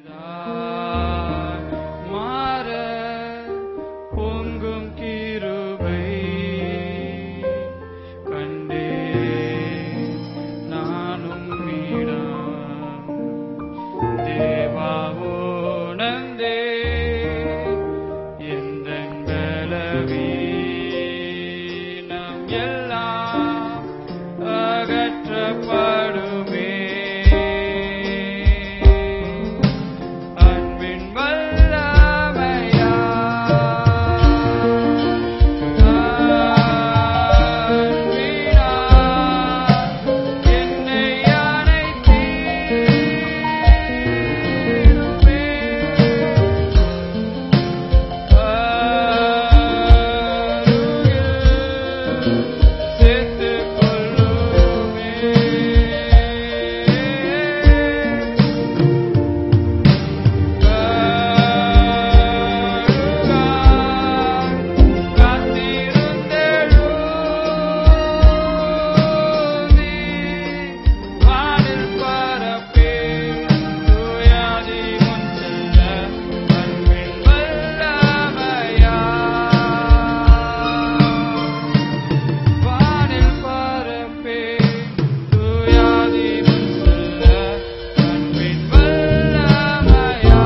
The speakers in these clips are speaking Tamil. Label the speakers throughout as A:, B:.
A: மாற பொங்கும் கிருபை கண்டே நானும் மீடாம் தேவாவோ நந்தே எந்தன் பலவீனம் எல்லாம் அகற்றப்படுமே அன்பின் வல்லமையா அன்பினால் என்னை அணைத்தீருமே சேர்த்துக் கொள்ளுமே வானில் பரப்பே தூயாதி முன்செல்ல அன்பின் வல்லமையா வானில் பரப்பே தூயாதி முன்செல்ல அன்பின் வல்லமையா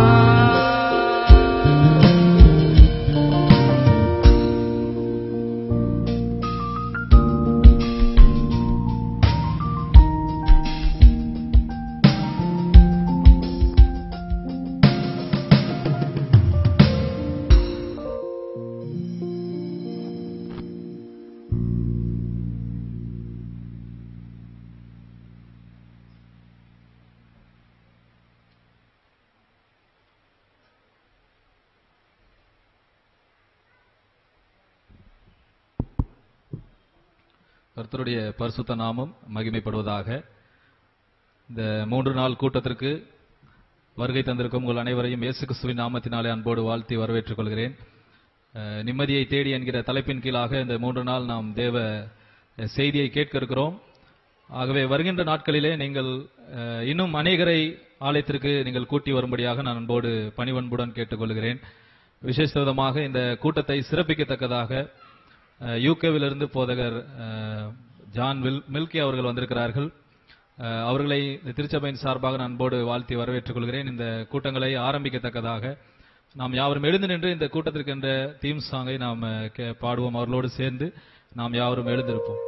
B: கர்த்தருடைய பரிசுத்த நாமம் மகிமைப்படுவதாக இந்த மூன்று நாள் கூட்டத்திற்கு வருகை தந்திருக்கும் உங்கள் அனைவரையும் இயேசு கிறிஸ்துவின் நாமத்தினாலே அன்போடு வாழ்த்தி வரவேற்றுக் கொள்கிறேன் அஹ், நிம்மதியை தேடி என்கிற தலைப்பின் கீழாக இந்த மூன்று நாள் நாம் தேவ அஹ், செய்தியை கேட்க இருக்கிறோம் ஆகவே வருகின்ற நாட்களிலே நீங்கள் அஹ், இன்னும் அநேகரை ஆலயத்திற்கு நீங்கள் கூட்டி வரும்படியாக நான் அன்போடு பணிவன்புடன் கேட்டுக்கொள்கிறேன் விசேஷ விதமாக இந்த கூட்டத்தை சிறப்பிக்கத்தக்கதாக யூகேவிலிருந்து போதகர் அஹ், ஜான் வில் மில்கி அவர்கள் வந்திருக்கிறார்கள் அஹ், அவர்களை இந்த திருச்சபையின் சார்பாக நான் அன்போடு வாழ்த்தி வரவேற்றுக் கொள்கிறேன் இந்த கூட்டங்களை ஆரம்பிக்கத்தக்கதாக நாம் யாவரும் எழுந்து நின்று இந்த கூட்டத்திற்கு என்ற தீம் சாங்கை நாம் அஹ், கே- பாடுவோம் அவர்களோடு சேர்ந்து நாம் யாவரும் எழுந்திருப்போம்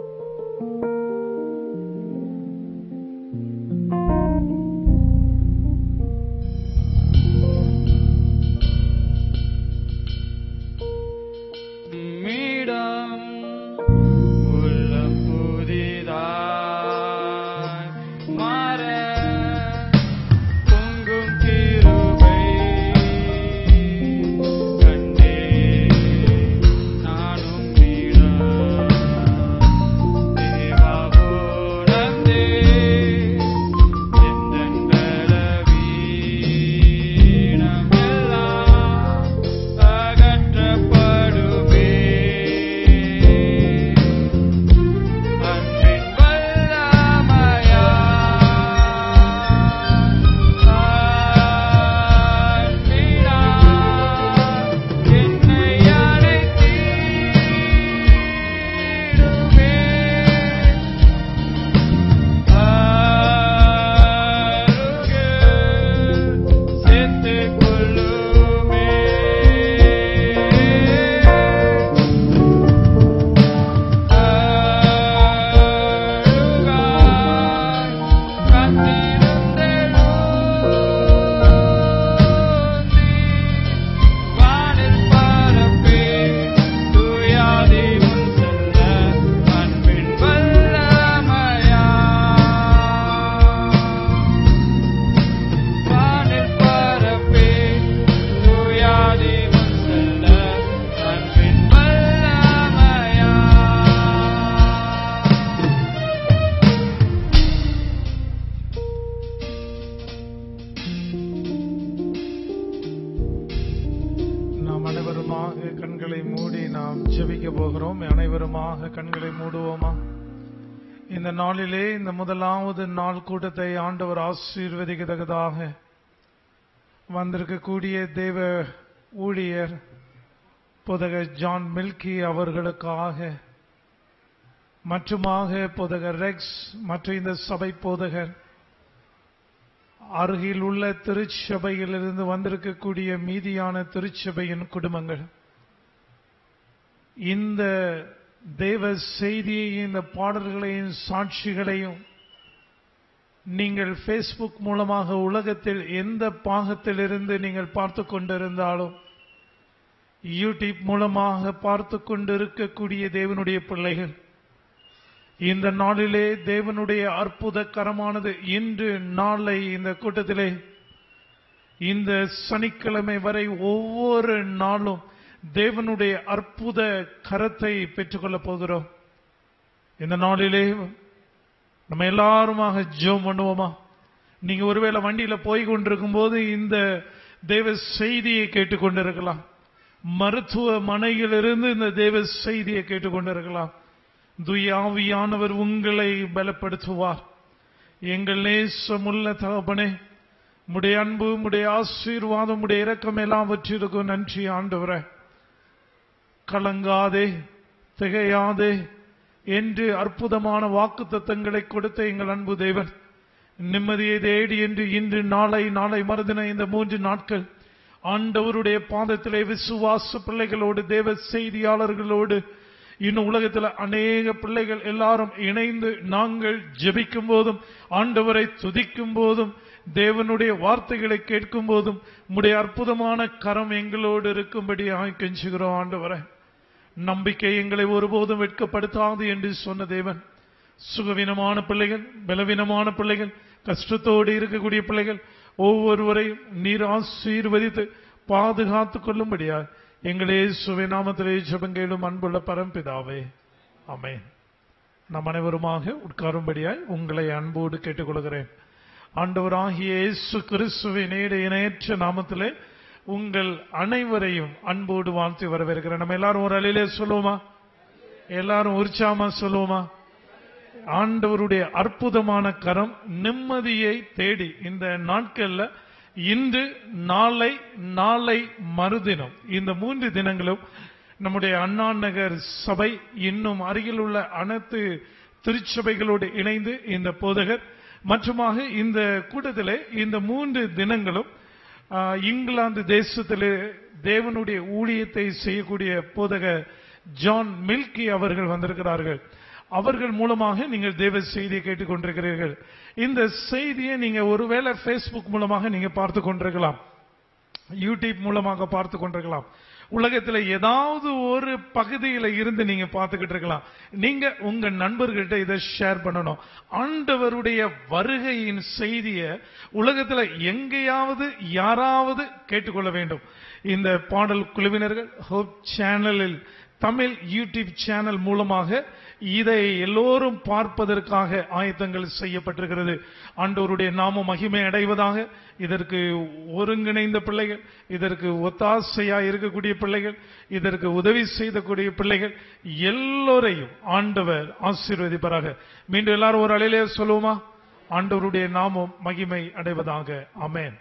A: மீடம் உள்ளம் புதிதாய் மாற பொங்கும் கிருபை கண்டே நானும் மீடம் தேவாவோ நந்தே எந்தன் பலவீனம் எல்லாம் அகற்றப்படுமே அன்பின் வல்லமையா அன்பினால் என்னை அழைத்தீருமே அருகில் சேர்த்துக் கொள்ளுமே அருகாய் காத்திருந்தேன் வானில் பரப்பே தூயாதி முன் செல்ல அன்பின் வல்லமையா வானில் பரப்பே தூயாதி முன் செல்ல அன்பின் வல்லமையா
C: நாம் அனைவருமாக கண்களை மூடி நாம் ஜெபிக்க போகிறோம் அனைவருமாக கண்களை மூடுவோமா இந்த நாளிலே இந்த முதலாவது நாள் கூட்டத்தை ஆண்டவர் ஆசீர்வதிக்கத்தக்கதாக வந்திருக்கக்கூடிய தேவ ஊழியர் புதகர் ஜான் மில்கி அவர்களுக்காக மற்றுமாக புதகர் ரெக்ஸ் மற்றும் இந்த சபை போதகர் அருகில் உள்ள திருச்சபையிலிருந்து வந்திருக்கக்கூடிய மீதியான திருச்சபையின் குடும்பங்கள் இந்த தேவ செய்தியை இந்த பாடல்களையும் சாட்சிகளையும் நீங்கள் ஃபேஸ்புக் மூலமாக உலகத்தில் எந்த பாகத்திலிருந்து நீங்கள் பார்த்து கொண்டிருந்தாலும் யூடியூப் மூலமாக பார்த்து கொண்டிருக்கக்கூடிய தேவனுடைய பிள்ளைகள் இந்த நாளிலே தேவனுடைய அற்புத கரமானது இன்று நாளை இந்த கூட்டத்திலே இந்த சனிக்கிழமை வரை ஒவ்வொரு நாளும் தேவனுடைய அற்புத கரத்தை பெற்றுக்கொள்ளப் போகிறோம் இந்த நாளிலே நம்ம எல்லாருமாக ஜெபம் பண்ணுவோமா நீங்க ஒருவேளை வண்டியில போய் கொண்டிருக்கும் போது இந்த தேவ செய்தியை கேட்டுக்கொண்டிருக்கலாம் மருத்துவமனையிலிருந்து இந்த தேவ செய்தியை கேட்டுக்கொண்டிருக்கலாம் துயாவியானவர் உங்களை பலப்படுத்துவார் எங்கள் நேசமுள்ள தகப்பனே முடைய அன்பு முடைய ஆசீர்வாதம் முடைய இரக்கம் எல்லாவற்றிற்கும் நன்றி ஆண்டவரே கலங்காதே திகையாதே என்று அற்புதமான வாக்கு தத்தங்களை கொடுத்த எங்கள் அன்பு தேவன் நிம்மதியை தேடி என்று இன்று நாளை நாளை மறுதின இந்த மூன்று நாட்கள் ஆண்டவருடைய பாதத்திலே விசுவாச பிள்ளைகளோடு தேவ செய்தியாளர்களோடு இன்னும் உலகத்தில் அநேக பிள்ளைகள் எல்லாரும் இணைந்து நாங்கள் ஜெபிக்கும் போதும் ஆண்டவரை துதிக்கும் போதும் தேவனுடைய வார்த்தைகளை கேட்கும் போதும் உடைய அற்புதமான கரம் எங்களோடு இருக்கும்படி கெஞ்சுகிறோம் ஆண்டவரை நம்பிக்கை எங்களை ஒருபோதும் வெட்கப்படுத்தாது என்று சொன்ன தேவன் சுகவீனமான பிள்ளைகள் பலவீனமான பிள்ளைகள் கஷ்டத்தோடு இருக்கக்கூடிய பிள்ளைகள் ஒவ்வொருவரையும் நீர் ஆசீர்வதித்து பாதுகாத்துக் கொள்ளும்படியா எங்களே சுவைநாமத்திலே ஜபங்கேளும் அன்புள்ள பரம்பிதாவே ஆமென் நாம் அனைவருமாக உட்காரும்படியாய் உங்களை அன்போடு கேட்டுக்கொள்கிறேன் ஆண்டவராகிய இயேசு கிறிஸ்துவின் நேட இணையற்ற நாமத்திலே உங்கள் அனைவரையும் அன்போடு வாழ்த்து வரவேற்கிறேன் நம்ம எல்லாரும் ஒரு அலையிலே சொல்லுவோமா எல்லாரும் உற்சாகமா சொல்லுவோமா ஆண்டவருடைய அற்புதமான கரம் நிம்மதியை தேடி இந்த நாட்கள்ல இன்று நாளை நாளை மறுதினம் இந்த மூன்று தினங்களும் நம்முடைய அண்ணா நகர் சபை இன்னும் அருகில் உள்ள அனைத்து திருச்சபைகளோடு இணைந்து இந்த போதகர் மற்றுமாக இந்த கூட்டத்திலே இந்த மூன்று தினங்களும் ஆ, இங்கிலாந்து தேசத்திலே தேவனுடைய ஊழியத்தை செய்யக்கூடிய போதகர் ஜான் மில்கி அவர்கள் வந்திருக்கிறார்கள் அவர்கள் மூலமாக நீங்கள் தேவ செய்தியை கேட்டுக்கொண்டிருக்கிறீர்கள் இந்த செய்தியை நீங்க ஒருவேளை Facebook மூலமாக நீங்க பார்த்து கொண்டிருக்கலாம் யூடியூப் மூலமாக பார்த்து கொண்டிருக்கலாம் உலகத்துல ஏதாவது ஒரு பகுதியில இருந்து நீங்க பார்த்துக்கிட்டு இருக்கலாம் நீங்க உங்க நண்பர்கிட்ட இதை ஷேர் பண்ணணும் ஆண்டவருடைய வருகையின் செய்தியை உலகத்துல எங்கேயாவது யாராவது கேட்டுக்கொள்ள வேண்டும் இந்த பாடல் குழுவினர்கள் ஹோப் சேனலில் தமிழ் யூடியூப் சேனல் மூலமாக இதை எல்லோரும் பார்ப்பதற்காக ஆயத்தங்கள் செய்யப்பட்டிருக்கிறது ஆண்டவருடைய நாம மகிமை அடைவதாக இதற்கு ஒருங்கிணைந்த பிள்ளைகள் இதற்கு ஒத்தாசையா இருக்கக்கூடிய பிள்ளைகள் இதற்கு உதவி செய்தக்கூடிய பிள்ளைகள் எல்லோரையும் ஆண்டவர் ஆசீர்வதிப்பாராக மீண்டும் எல்லாரும் ஒரு அலையிலே சொல்லுவோமா ஆண்டவருடைய நாமம் மகிமை அடைவதாக அமேன்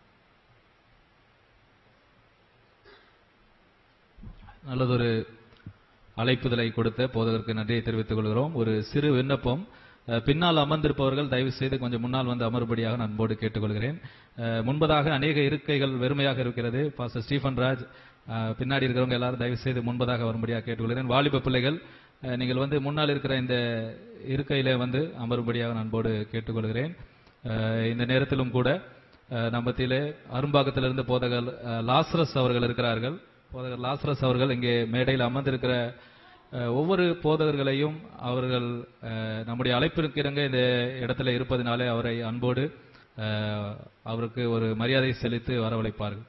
B: நல்லதொரு அழைப்புதலை கொடுத்த போதகருக்கு நன்றியை தெரிவித்துக் கொள்கிறோம் ஒரு சிறு விண்ணப்பம் அஹ், பின்னால் அமர்ந்திருப்பவர்கள் தயவு செய்து கொஞ்சம் முன்னால் வந்து அமர்படியாக நான் அன்போடு கேட்டுக்கொள்கிறேன் அஹ், முன்பதாக அநேக இருக்கைகள் வெறுமையாக இருக்கிறது பாஸ்டர் ஸ்டீஃபன் ராஜ் அஹ், பின்னாடி இருக்கிறவங்க எல்லாரும் தயவு செய்து முன்பதாக வரும்படியாக கேட்டுக்கொள்கிறேன் வாலிப பிள்ளைகள் அஹ், நீங்கள் வந்து முன்னால் இருக்கிற இந்த இருக்கையில வந்து அமரும்படியாக நான் அன்போடு கேட்டுக்கொள்கிறேன் அஹ், இந்த நேரத்திலும் கூட அஹ், நம் மத்தியிலே அரும்பாக்கத்திலிருந்து போதகர் அஹ், லாசரஸ் அவர்கள் இருக்கிறார்கள் போதகர் லாசரஸ் அவர்கள் இங்கே மேடையில் அமர்ந்திருக்கிற அஹ், ஒவ்வொரு போதகர்களையும் அவர்கள் அஹ், நம்முடைய அழைப்பிற்கு இறங்க இந்த இடத்துல இருப்பதினாலே அவரை அன்போடு அஹ், அவருக்கு ஒரு மரியாதை செலுத்தி வரவழைப்பார்கள்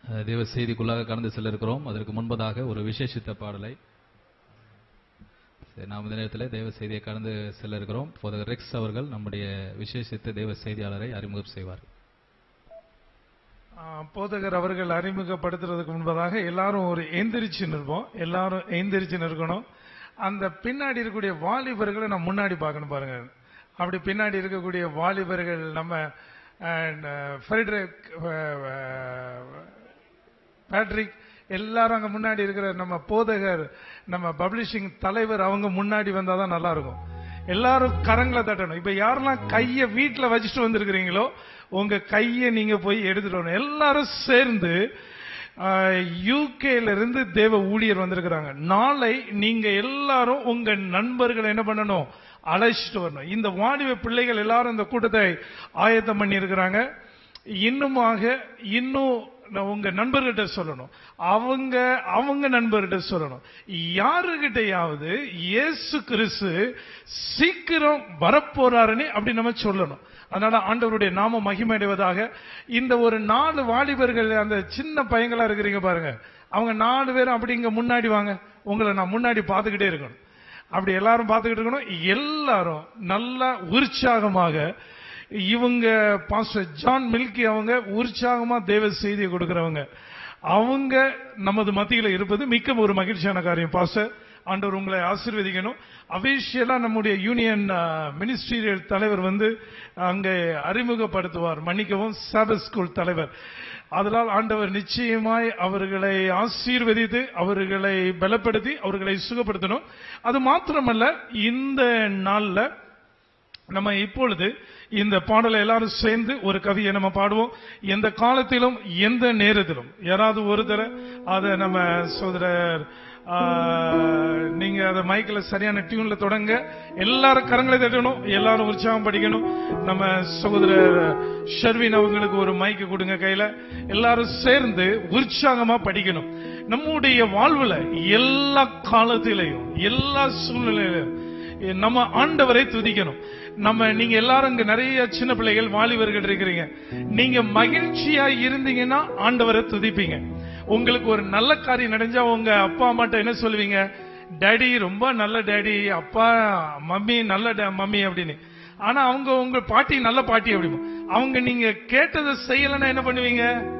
B: அஹ், தேவ செய்திக்குள்ளாக கடந்து செல்ல இருக்கிறோம் அதற்கு முன்பதாக ஒரு விசேஷித்த பாடலை சரி, நாம் இந்த நேரத்தில் தேவ செய்தியை கடந்து செல்ல இருக்கிறோம் போதகர் ரெக்ஸ் அவர்கள் நம்முடைய விசேஷித்த தேவ செய்தியாளரை அறிமுகம் செய்வார்
C: ஆ, போதகர் அவர்கள் அறிமுகப்படுத்துறதுக்கு முன்பதாக எல்லாரும் ஒரு எந்திரிச்சு நிற்போம் எல்லாரும் எந்திரிச்சு நிற்கணும் அந்த பின்னாடி இருக்கக்கூடிய வாலிபர்களை நான் முன்னாடி பார்க்கணும் பாருங்க அப்படி பின்னாடி இருக்கக்கூடிய வாலிபர்கள் நம்ம அஹ், ஃபெட்ரிக், அஹ், பேட்ரிக் எல்லாரும் அங்க முன்னாடி இருக்கிற நம்ம போதகர் நம்ம பப்ளிஷிங் தலைவர் அவங்க முன்னாடி வந்தாதான் நல்லா இருக்கும் எல்லாரும் கரங்களை தட்டணும் இப்ப யாரெல்லாம் கைய வீட்டுல வச்சுட்டு வந்திருக்கிறீங்களோ உங்க கைய நீங்க போய் எடுத்துட்டு வரணும் எல்லாரும் சேர்ந்து யூகேல இருந்து தேவ ஊழியர் வந்திருக்கிறாங்க நாளை நீங்க எல்லாரும் உங்க நண்பர்களை என்ன பண்ணணும் அழைச்சிட்டு வரணும் இந்த வாலிப பிள்ளைகள் எல்லாரும் இந்த கூட்டத்தை ஆயத்தம் பண்ணி இருக்கிறாங்க இன்னுமாக இன்னும் நான் உங்க நண்பர்கிட்ட சொல்லணும் அவங்க அவங்க நண்பர்கிட்ட சொல்லணும் யாருகிட்டயாவது இயேசு கிறிஸ்து சீக்கிரம் வரப்போறாருன்னு அப்படி நம்ம சொல்லணும் அதனால ஆண்டவருடைய நாம மகிமையடைவதாக இந்த ஒரு நாலு வாலிபர்கள் அந்த சின்ன பையங்களா இருக்கிறீங்க பாருங்க அவங்க நாலு பேரும் அப்படி இங்க முன்னாடி வாங்க உங்களை நான் முன்னாடி பார்த்துக்கிட்டே இருக்கணும் அப்படி எல்லாரும் பார்த்துக்கிட்டு இருக்கணும் எல்லாரும் நல்லா உற்சாகமாக இவங்க பாஸ்டர் ஜான் மில்கி அவங்க உற்சாகமா தேவ செய்தியை கொடுக்கிறவங்க அவங்க நமது மத்தியில இருப்பது மிக்க ஒரு மகிழ்ச்சியான காரியம் பாஸ்டர் ஆண்டவர் உங்களை ஆசீர்வதிக்கணும் அபிஷியலா நம்முடைய யூனியன் மினிஸ்ட்ரியல் தலைவர் வந்து அங்கே அறிமுகப்படுத்துவார் மன்னிக்கவும் சாபத் ஸ்கூல் தலைவர் அதனால் ஆண்டவர் நிச்சயமாய் அவர்களை ஆசீர்வதித்து அவர்களை பலப்படுத்தி அவர்களை சுகப்படுத்தணும் அது மாத்திரமல்ல இந்த நாள்ல நம்ம இப்பொழுது இந்த பாடலை எல்லாரும் சேர்ந்து ஒரு கவியை நம்ம பாடுவோம் எந்த காலத்திலும் எந்த நேரத்திலும் யாராவது ஒருத்தர அதை நம்ம சோதரர் ஆ, நீங்க அதை மைக்ல சரியான டியூன்ல தொடங்க எல்லாரும் கரங்களை தட்டணும் எல்லாரும் உற்சாகம் படிக்கணும் நம்ம சகோதரர் ஷர்வின் அவங்களுக்கு ஒரு மைக்கு கொடுங்க கையில எல்லாரும் சேர்ந்து உற்சாகமா படிக்கணும் நம்முடைய வாழ்வுல எல்லா காலத்திலையும் எல்லா சூழ்நிலையிலும் நம்ம ஆண்டவரை துதிக்கணும் நம்ம நீங்க எல்லாரும் இங்க நிறைய சின்ன பிள்ளைகள் வாலிபர்கள் இருக்கிறீங்க நீங்க மகிழ்ச்சியா இருந்தீங்கன்னா ஆண்டவரை துதிப்பீங்க உங்களுக்கு ஒரு நல்ல காரியம் நடந்தா உங்க அப்பா அம்மாட்ட என்ன சொல்லுவீங்க டேடி ரொம்ப நல்ல டேடி அப்பா மம்மி நல்ல டே- மம்மி அப்படின்னு ஆனா அவங்க உங்க பாட்டி நல்ல பாட்டி அப்படிமா அவங்க நீங்க கேட்டதை செய்யலைன்னா என்ன பண்ணுவீங்க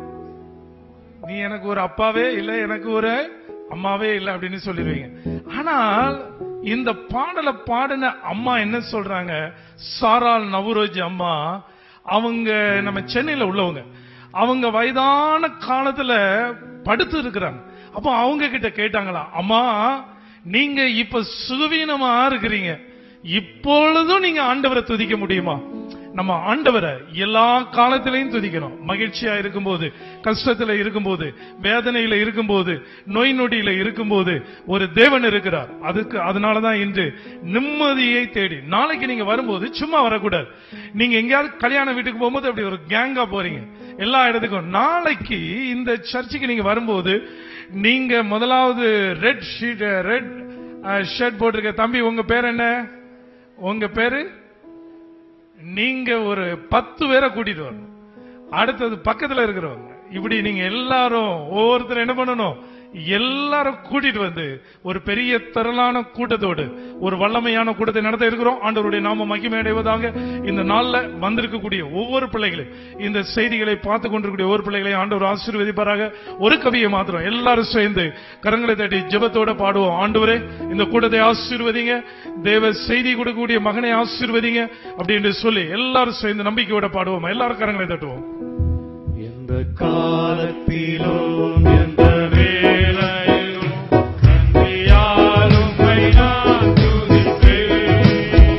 C: நீ எனக்கு ஒரு அப்பாவே இல்ல எனக்கு ஒரு அம்மாவே இல்ல அப்படின்னு சொல்லிடுவீங்க ஆனால் இந்த பாடலை பாடின அம்மா என்ன சொல்றாங்க சாரால் நவரோஜ் அம்மா அவங்க நம்ம சென்னையில உள்ளவங்க அவங்க வயதான காலத்துல படுத்து இருக்கிறாங்க அப்போ அவங்க கிட்ட கேட்டாங்களா அம்மா நீங்க இப்ப சுகவீனமா இருக்கிறீங்க இப்பொழுதும் நீங்க ஆண்டவரை துதிக்க முடியுமா நம்ம ஆண்டவரை எல்லா காலத்திலையும் துதிக்கணும் மகிழ்ச்சியா இருக்கும்போது கஷ்டத்துல இருக்கும்போது வேதனையில இருக்கும்போது நோய் நொடியில இருக்கும்போது ஒரு தேவன் இருக்கிறார் அதுக்கு அதனாலதான் இன்று நிம்மதியை தேடி நாளைக்கு நீங்க வரும்போது சும்மா வரக்கூடாது நீங்க எங்கேயாவது கல்யாண வீட்டுக்கு போகும்போது அப்படி ஒரு கேங்கா போறீங்க எல்லா இடத்துக்கும் நாளைக்கு இந்த சர்ச்சுக்கு நீங்க வரும்போது நீங்க முதலாவது ரெட் ஷீட் ரெட் ஷர்ட் போட்டிருக்க தம்பி உங்க பேர் என்ன உங்க பேரு நீங்க ஒரு பத்து பேரை கூட்டிட்டு வரணும் அடுத்தது பக்கத்துல இருக்கிறவங்க இப்படி நீங்க எல்லாரும் ஒவ்வொருத்தரும் என்ன பண்ணணும் எல்லாரும் கூட்டிட்டு வந்து ஒரு பெரிய திரளான கூட்டத்தோடு ஒரு வல்லமையான கூட்டத்தை நடத்த இருக்கிறோம் ஆண்டவருடைய நாம மகிமை அடைவதாக இந்த நாள்ல வந்திருக்கக்கூடிய ஒவ்வொரு பிள்ளைகளையும் இந்த செய்திகளை பார்த்து கொண்டிருக்கக்கூடிய ஒவ்வொரு பிள்ளைகளையும் ஆண்டவர் ஆசீர்வதிப்பாராக ஒரு கவியை மாத்திரம் எல்லாரும் சேர்ந்து கரங்களை தட்டி ஜெபத்தோட பாடுவோம் ஆண்டவரே இந்த கூட்டத்தை ஆசீர்வதிங்க தேவ செய்தி கொடுக்கக்கூடிய மகனை ஆசீர்வதிங்க அப்படின்னு சொல்லி எல்லாரும் சேர்ந்து நம்பிக்கையோட பாடுவோம் எல்லாரும் கரங்களை தட்டுவோம்
D: எந்த காலத்திலும் எந்த வேளையிலும் நன்றியால் உம்மை நான் துதிப்பேன்.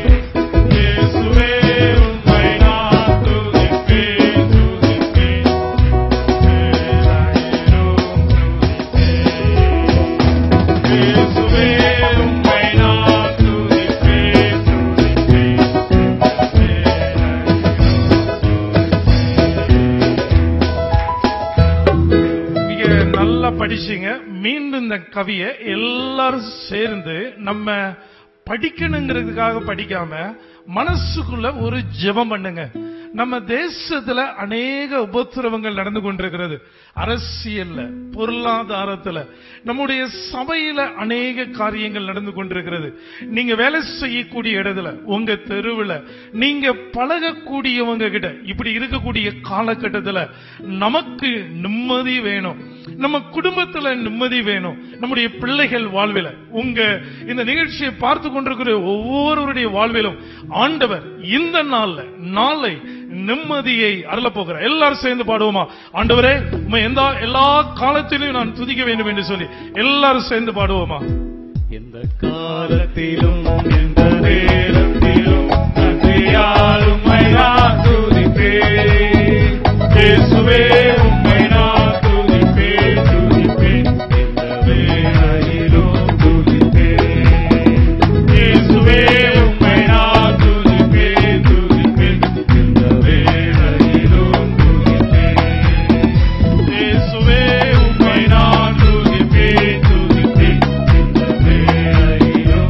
D: இயேசுவே, உம்மை நான் துதிப்பேன், துதிப்பேன். வேளையிலும் துதிப்பேன். இயேசுவே, உம்மை நான் துதிப்பேன், துதிப்பேன்.
C: மிக நல்லா படிச்சீங்க மீண்டும் இந்த கவியை எல்லாரும் சேர்ந்து நம்ம படிக்கணுங்கிறதுக்காக படிக்காம மனசுக்குள்ள ஒரு ஜெபம் பண்ணுங்க நம்ம தேசத்துல அநேக உபத்திரவங்கள் நடந்து கொண்டிருக்கிறது அரசியல்ல பொருளாதாரத்துல நம்முடைய சபையில அநேக காரியங்கள் நடந்து கொண்டிருக்கிறது நீங்க வேலை செய்யக்கூடிய இடத்துல உங்க தெருவுல நீங்க பழகக்கூடியவங்க கிட்ட இப்படி இருக்கக்கூடிய காலகட்டத்துல நமக்கு நிம்மதி வேணும் நம்ம குடும்பத்துல நிம்மதி வேணும் நம்முடைய பிள்ளைகள் வாழ்வில உங்க இந்த நிகழ்ச்சியை பார்த்து கொண்டிருக்கிற ஒவ்வொருவருடைய வாழ்விலும் ஆண்டவர் இந்த நாள்ல நாளை நிம்மதியை அருள போகிறார் எல்லாரும் சேர்ந்து பாடுவோமா ஆண்டவரே உம்மை எந்த எல்லா காலத்திலும் நான் துதிக்க வேண்டும் என்று சொல்லி எல்லாரும் சேர்ந்து பாடுவோமா
D: எந்த காலத்திலும் எந்த நேரத்திலும் நன்றியால் உம்மை நான் துதிப்பேன் இயேசுவே உம்மை நான் துதிப்பேன் துதிப்பேன் எந்த வேளையிலும் துதிப்பேன் இயேசுவே உம்மை நான் துதிப்பேன் துதிப்பேன் எந்த வேளையிலும் துதிப்பேன் இயேசுவே உம்மை நான் துதிப்பேன் துதிப்பேன் எந்த வேளையிலும்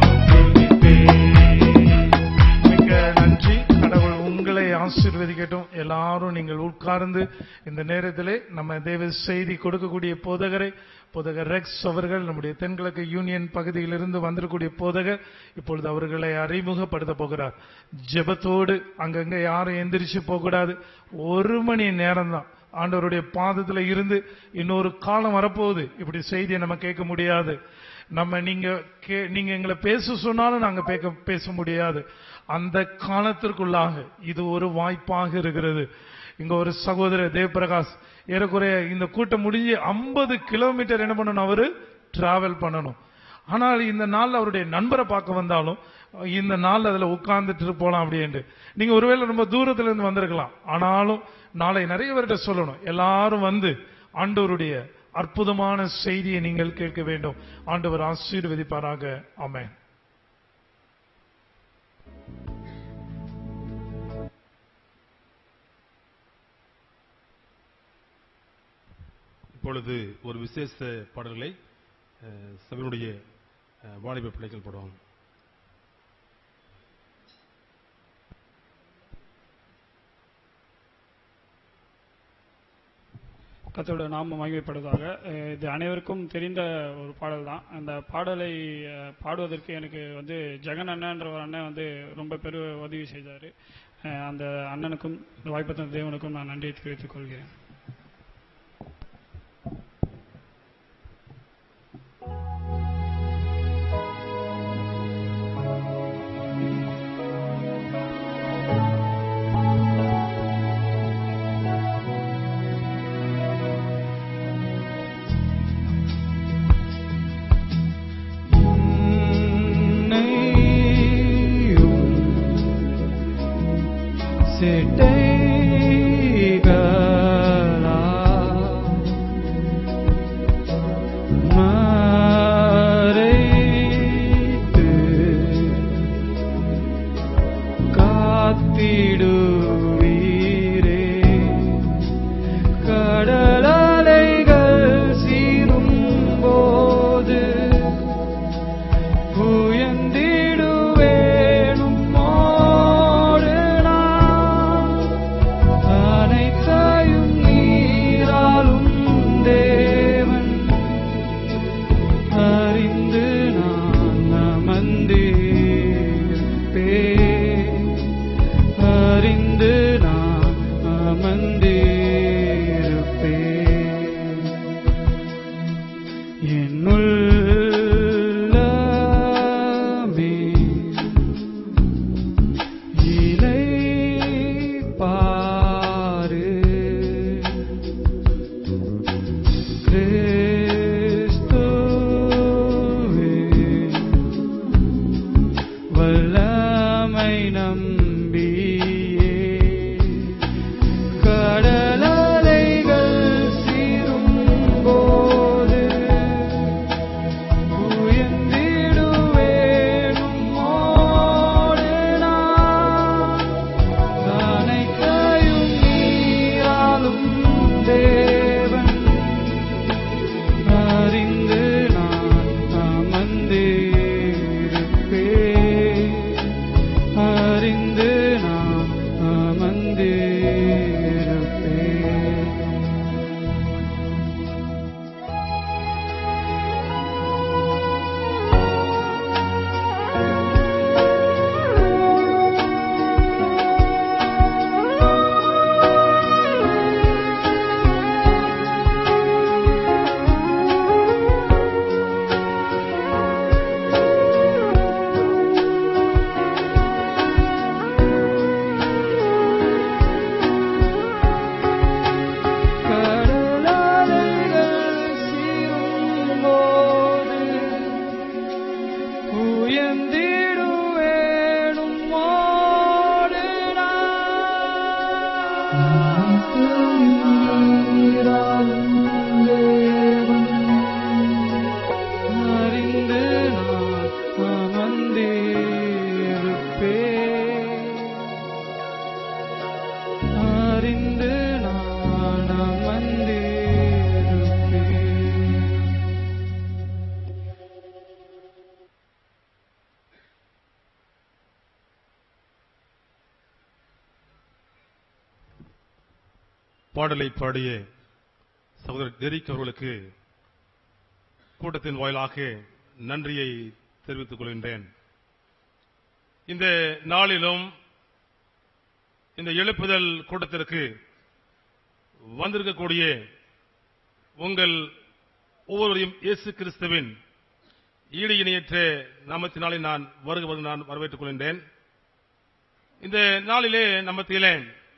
D: துதிப்பேன்
C: மிக்க நன்றி கடவுள் உங்களை ஆசீர்வதிக்கட்டும் எல்லாரும் நீங்கள் உட்கார்ந்து இந்த நேரத்திலே நம்ம தேவ செய்தி கொடுக்கக்கூடிய போதகரை போதகர் ரெக்ஸ் அவர்கள் நம்முடைய தென்கிழக்கு யூனியன் பகுதியிலிருந்து வந்திருக்கக்கூடிய போதகர் இப்பொழுது அவர்களை அறிமுகப்படுத்த போகிறார் ஜெபத்தோடு அங்கங்க யாரும் எந்திரிச்சு போகக்கூடாது ஒரு மணி நேரம் தான் ஆண்டவருடைய பாதத்துல இருந்து இன்னொரு காலம் வரப்போகுது இப்படி செய்தியை நம்ம கேட்க முடியாது நம்ம நீங்க கே- நீங்க எங்களை பேச சொன்னாலும் நாங்க பேக்க- பேச முடியாது அந்த காலத்திற்குள்ளாக இது ஒரு வாய்ப்பாக இருக்கிறது இங்க ஒரு சகோதரர் தேவபிரகாஷ் ஏறக்குறைய இந்த கூட்டம் முடிஞ்சு 50 கிலோமீட்டர் என்ன பண்ணணும் அவரு டிராவல் பண்ணணும் ஆனால் இந்த நாள்ல அவருடைய நண்பரை பார்க்க வந்தாலும் இந்த நாள் அதுல உட்கார்ந்துட்டு போலாம் அப்படின்ட்டு நீங்க ஒருவேளை ரொம்ப தூரத்துல இருந்து வந்திருக்கலாம் ஆனாலும் நாளை நிறைய பேர்கிட்ட சொல்லணும் எல்லாரும் வந்து ஆண்டவருடைய அற்புதமான செய்தியை நீங்கள் கேட்க வேண்டும் ஆண்டவர் ஆசீர்வதிப்பாராக ஆமென்
E: இப்பொழுது ஒரு விசேஷ பாடல்களை அஹ், சபையினுடைய அஹ், வாலிப பிள்ளைகள் பாடுவாங்க
F: கர்த்தரோட நாம மகிமைப்படுவதாக அஹ் இது அனைவருக்கும் தெரிந்த ஒரு பாடல் தான் அந்த பாடலை அஹ், பாடுவதற்கு எனக்கு வந்து ஜெகன் அண்ணன்ற ஒரு அண்ணன் வந்து ரொம்ப பெரு உதவி செய்தார் அந்த அண்ணனுக்கும் இந்த வாய்ப்பு தந்த தேவனுக்கும் நான் நன்றியை தெரிவித்துக் கொள்கிறேன்
A: சிட்டைகள் அறிந்து நான் அமர்ந்திருப்பேன் அறிந்து நான் அமர்ந்திருப்பேன்
E: பாடலை பாடிய சகோதரர் டெரிக் அவர்களுக்கு கூட்டத்தின் வாயிலாக நன்றியை தெரிவித்துக் கொள்கின்றேன் இந்த நாளிலும் இந்த எழுப்புதல் கூட்டத்திற்கு வந்திருக்கக்கூடிய உங்கள் ஒவ்வொருவரையும் இயேசு கிறிஸ்துவின் ஈடு இணையற்ற நாமத்தினாலே நான் வருகிறது நான் வரவேற்றுக் கொள்கின்றேன் இந்த நாளிலே நம்மத்திலே